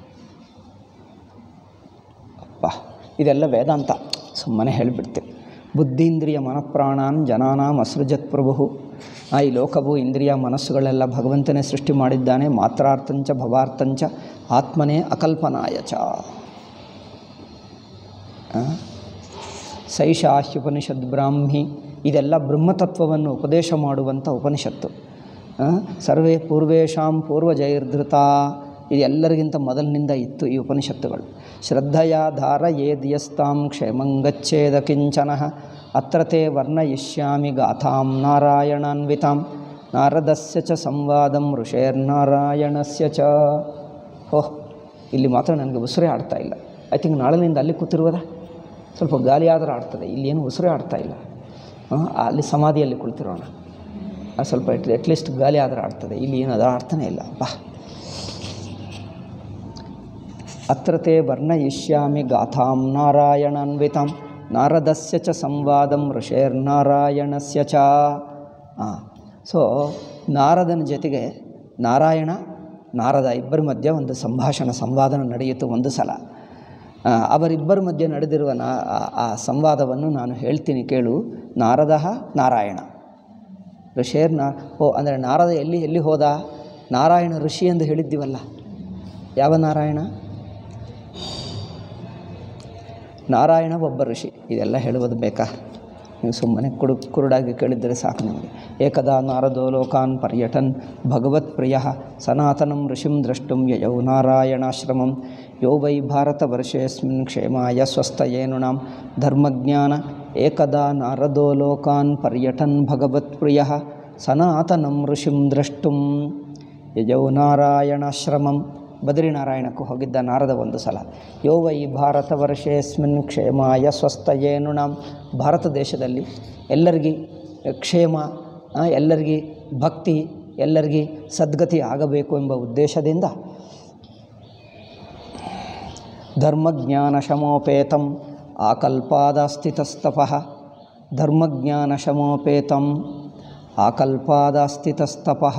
ಅಪ್ಪ ಇದೆಲ್ಲ ವೇದಾಂತ ಸುಮ್ಮನೆ ಹೇಳಿಬಿಡ್ತೀನಿ ಬುದ್ಧೀಂದ್ರಿಯ ಮನಃಪ್ರಾಣಾನ್ ಜನಾನಾಂ ಅಸೃಜತ್ ಪ್ರಭು ಆ ಈ ಲೋಕವು ಇಂದ್ರಿಯ ಮನಸ್ಸುಗಳೆಲ್ಲ ಭಗವಂತನೇ ಸೃಷ್ಟಿ ಮಾಡಿದ್ದಾನೆ ಮಾತ್ರಾರ್ಥಂಚ ಭವಾರ್ಥಂಚ ಆತ್ಮನೇ ಅಕಲ್ಪನಾಯ ಚ ಆ? ಸೈಷಾಹ್ಯುಪನಿಷದ್ ಬ್ರಾಹ್ಮಿ ಇದೆಲ್ಲ ಬ್ರಹ್ಮತತ್ವವನ್ನು ಉಪದೇಶ ಮಾಡುವಂಥ ಉಪನಿಷತ್ತು ಆ? ಸರ್ವೇ ಪೂರ್ವೇಶಾಂ ಪೂರ್ವಜೈರ್ಧೃತ ಇದೆಲ್ಲರಿಗಿಂತ ಮೊದಲಿನಿಂದ ಇತ್ತು ಈ ಉಪನಿಷತ್ತುಗಳು ಶ್ರದ್ಧೆಯ ಧಾರ ಯೇದ್ಯಸ್ತಾಂ ಕ್ಷೇಮಂಗಚ್ಚೇದ ಕಿಂಚನ ಅತ್ರ ತೇ ವರ್ಣಯಿಷ್ಯಾಮಿ ಗಾಥಾಂ ನಾರಾಯಣಾನ್ವಿತಾಂ ನಾರದಸ್ಯ ಚ ಸಂವಾದಂ ಋಷೇರ್ನಾರಾಯಣಸ್ಯ ಚ ಓಹ್ ಇಲ್ಲಿ ಮಾತ್ರ ನನಗೆ ಉಸಿರೇ ಆಡ್ತಾ ಇಲ್ಲ ಐ ಥಿಂಕ್ ನಾಳೆನಿಂದ ಅಲ್ಲಿ ಕೂತಿರುವುದಾ ಸ್ವಲ್ಪ ಗಾಳಿ ಆದರೂ ಆಡ್ತದೆ ಇಲ್ಲಿ ಏನು ಉಸಿರೇ ಆಡ್ತಾ ಇಲ್ಲ ಆ, ಅಲ್ಲಿ ಸಮಾಧಿಯಲ್ಲಿ ಕುಳಿತಿರೋಣ ಆ, ಸ್ವಲ್ಪ ಎಟ್ ಅಟ್ಲೀಸ್ಟ್ ಗಾಳಿ ಆದರೂ ಆಡ್ತದೆ ಇಲ್ಲಿ ಏನು ಅದು ಆಡ್ತಾನೆ ಇಲ್ಲ ಬಾ ಅತ್ರ ತೇ ವರ್ಣಯಿಷ್ಯಾಮಿ ಗಾಥಾಂ ನಾರಾಯಣಾನ್ವಿತಾಂ ನಾರದಸ್ಯ ಚ ಸಂವಾದಂ ಋಷೇರ್ನಾರಾಯಣಸ್ಯ ಚ ಹಾಂ ಸೊ ನಾರದನ ಜೊತೆಗೆ ನಾರಾಯಣ ನಾರದ ಇಬ್ಬರ ಮಧ್ಯೆ ಒಂದು ಸಂಭಾಷಣ ಸಂವಾದನ ನಡೆಯಿತು ಒಂದು ಸಲ ಆ, ಅವರಿಬ್ಬರ ಮಧ್ಯೆ ನಡೆದಿರುವ ನಾ ಆ- ಆ ಸಂವಾದವನ್ನು ನಾನು ಹೇಳ್ತೀನಿ ಕೇಳು ನಾರದ ನಾರಾಯಣ ಋಷೇರ್ ನಾ ಓ ಅಂದರೆ ನಾರದ ಎಲ್ಲಿ ಎಲ್ಲಿ ಹೋದ ನಾರಾಯಣ ಋಷಿ ಎಂದು ಹೇಳಿದ್ದೀವಲ್ಲ ಯಾವ ನಾರಾಯಣ ನಾರಾಯಣ ಒಬ್ಬ ಋಷಿ ಇದೆಲ್ಲ ಹೇಳುವುದು ಬೇಕಾ ನೀವು ಸುಮ್ಮನೆ ಕುಡು ಕುರುಡಾಗಿ ಕೇಳಿದ್ದರೆ ಸಾಕು ನಮಗೆ ಏಕದಾ ನಾರದೋ ಲೋಕಾನ್ ಪರ್ಯಟನ್ ಭಗವತ್ ಪ್ರಿಯ ಸನಾತನಂ ಋಷಿಂ ದ್ರಷ್ಟುಂ ಯಯೌ ನಾರಾಯಣಾಶ್ರಮಂ ಯೋ ವೈ ಭಾರತವರ್ಷೇಸ್ಮಿನ್ ಕ್ಷೇಮಾಯ ಸ್ವಸ್ಥಯೇನುಣಾಂ ಧರ್ಮಜ್ಞಾನ ಏಕದಾ ನಾರದೋ ಲೋಕಾನ್ ಪರ್ಯಟನ್ ಭಗವತ್ ಪ್ರಿಯ ಸನಾತನಂ ಋಷಿಂ ದ್ರಷ್ಟುಂ ಯಜೌ ನಾರಾಯಣಾಶ್ರಮಂ ಬದ್ರಿನಾರಾಯಣಕ್ಕೂ ಹೋಗಿದ್ದ ನಾರದ ಒಂದು ಸಲ ಯೋ ವೈ ಭಾರತ ವರ್ಷೇಸ್ಮಿನ್ ಕ್ಷೇಮಾಯ ಸ್ವಸ್ಥಯೇನು ನಾಂ ಭಾರತ ದೇಶದಲ್ಲಿ ಎಲ್ಲರಿಗೂ ಕ್ಷೇಮ ಆ, ಎಲ್ಲರಿಗೂ ಭಕ್ತಿ ಎಲ್ಲರಿಗೂ ಸದ್ಗತಿ ಆಗಬೇಕು ಎಂಬ ಉದ್ದೇಶದಿಂದ ಧರ್ಮಜ್ಞಾನಶಮೋಪೇತಂ ಆಕಲ್ಪಾದಸ್ಥಿತಸ್ತಪಃ ಧರ್ಮಜ್ಞಾನಶಮೋಪೇತಂ ಆಕಲ್ಪಾದಸ್ಥಿತಸ್ತಪಃ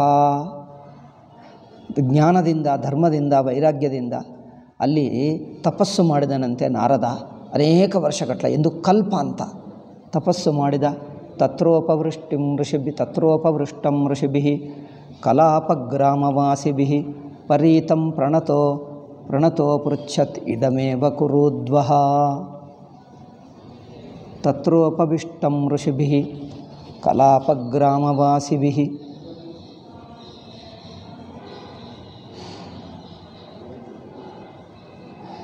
ಜ್ಞಾನದಿಂದ ಧರ್ಮದಿಂದ ವೈರಾಗ್ಯದಿಂದ ಅಲ್ಲಿ ತಪಸ್ಸು ಮಾಡಿದನಂತೆ ನಾರದ ಅನೇಕ ವರ್ಷಗಟ್ಟಲೆ ಎಂದು ಕಲ್ಪ ಅಂತ ತಪಸ್ಸು ಮಾಡಿದ ತತ್ರೋಪವೃಷ್ಟಿಂ ಋಷಿಭಿ ತತ್ರೋಪವೃಷ್ಟಂ ಋಷಿಭಿ ಕಲಾಪಗ್ರಾಮವಾಸಿಭಿ ಪರೀತಂ ಪ್ರಣತೋ ಪ್ರಣತೋ ಪೃಚ್ಛತ್ ಇದಮೇವ ಕುರುದ್ವಹ ತತ್ರೋಪವಿಷ್ಟಂ ಋಷಿಭಿ ಕಲಾಪಗ್ರಾಮವಾಸಿಭಿ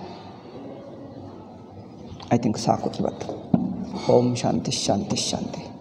ಐ ಥಿಂಕ್ ಸಾಕು ಇವತ್ತು ಓಂ ಶಾಂತಿ ಶಾಂತಿ ಶಾಂತಿ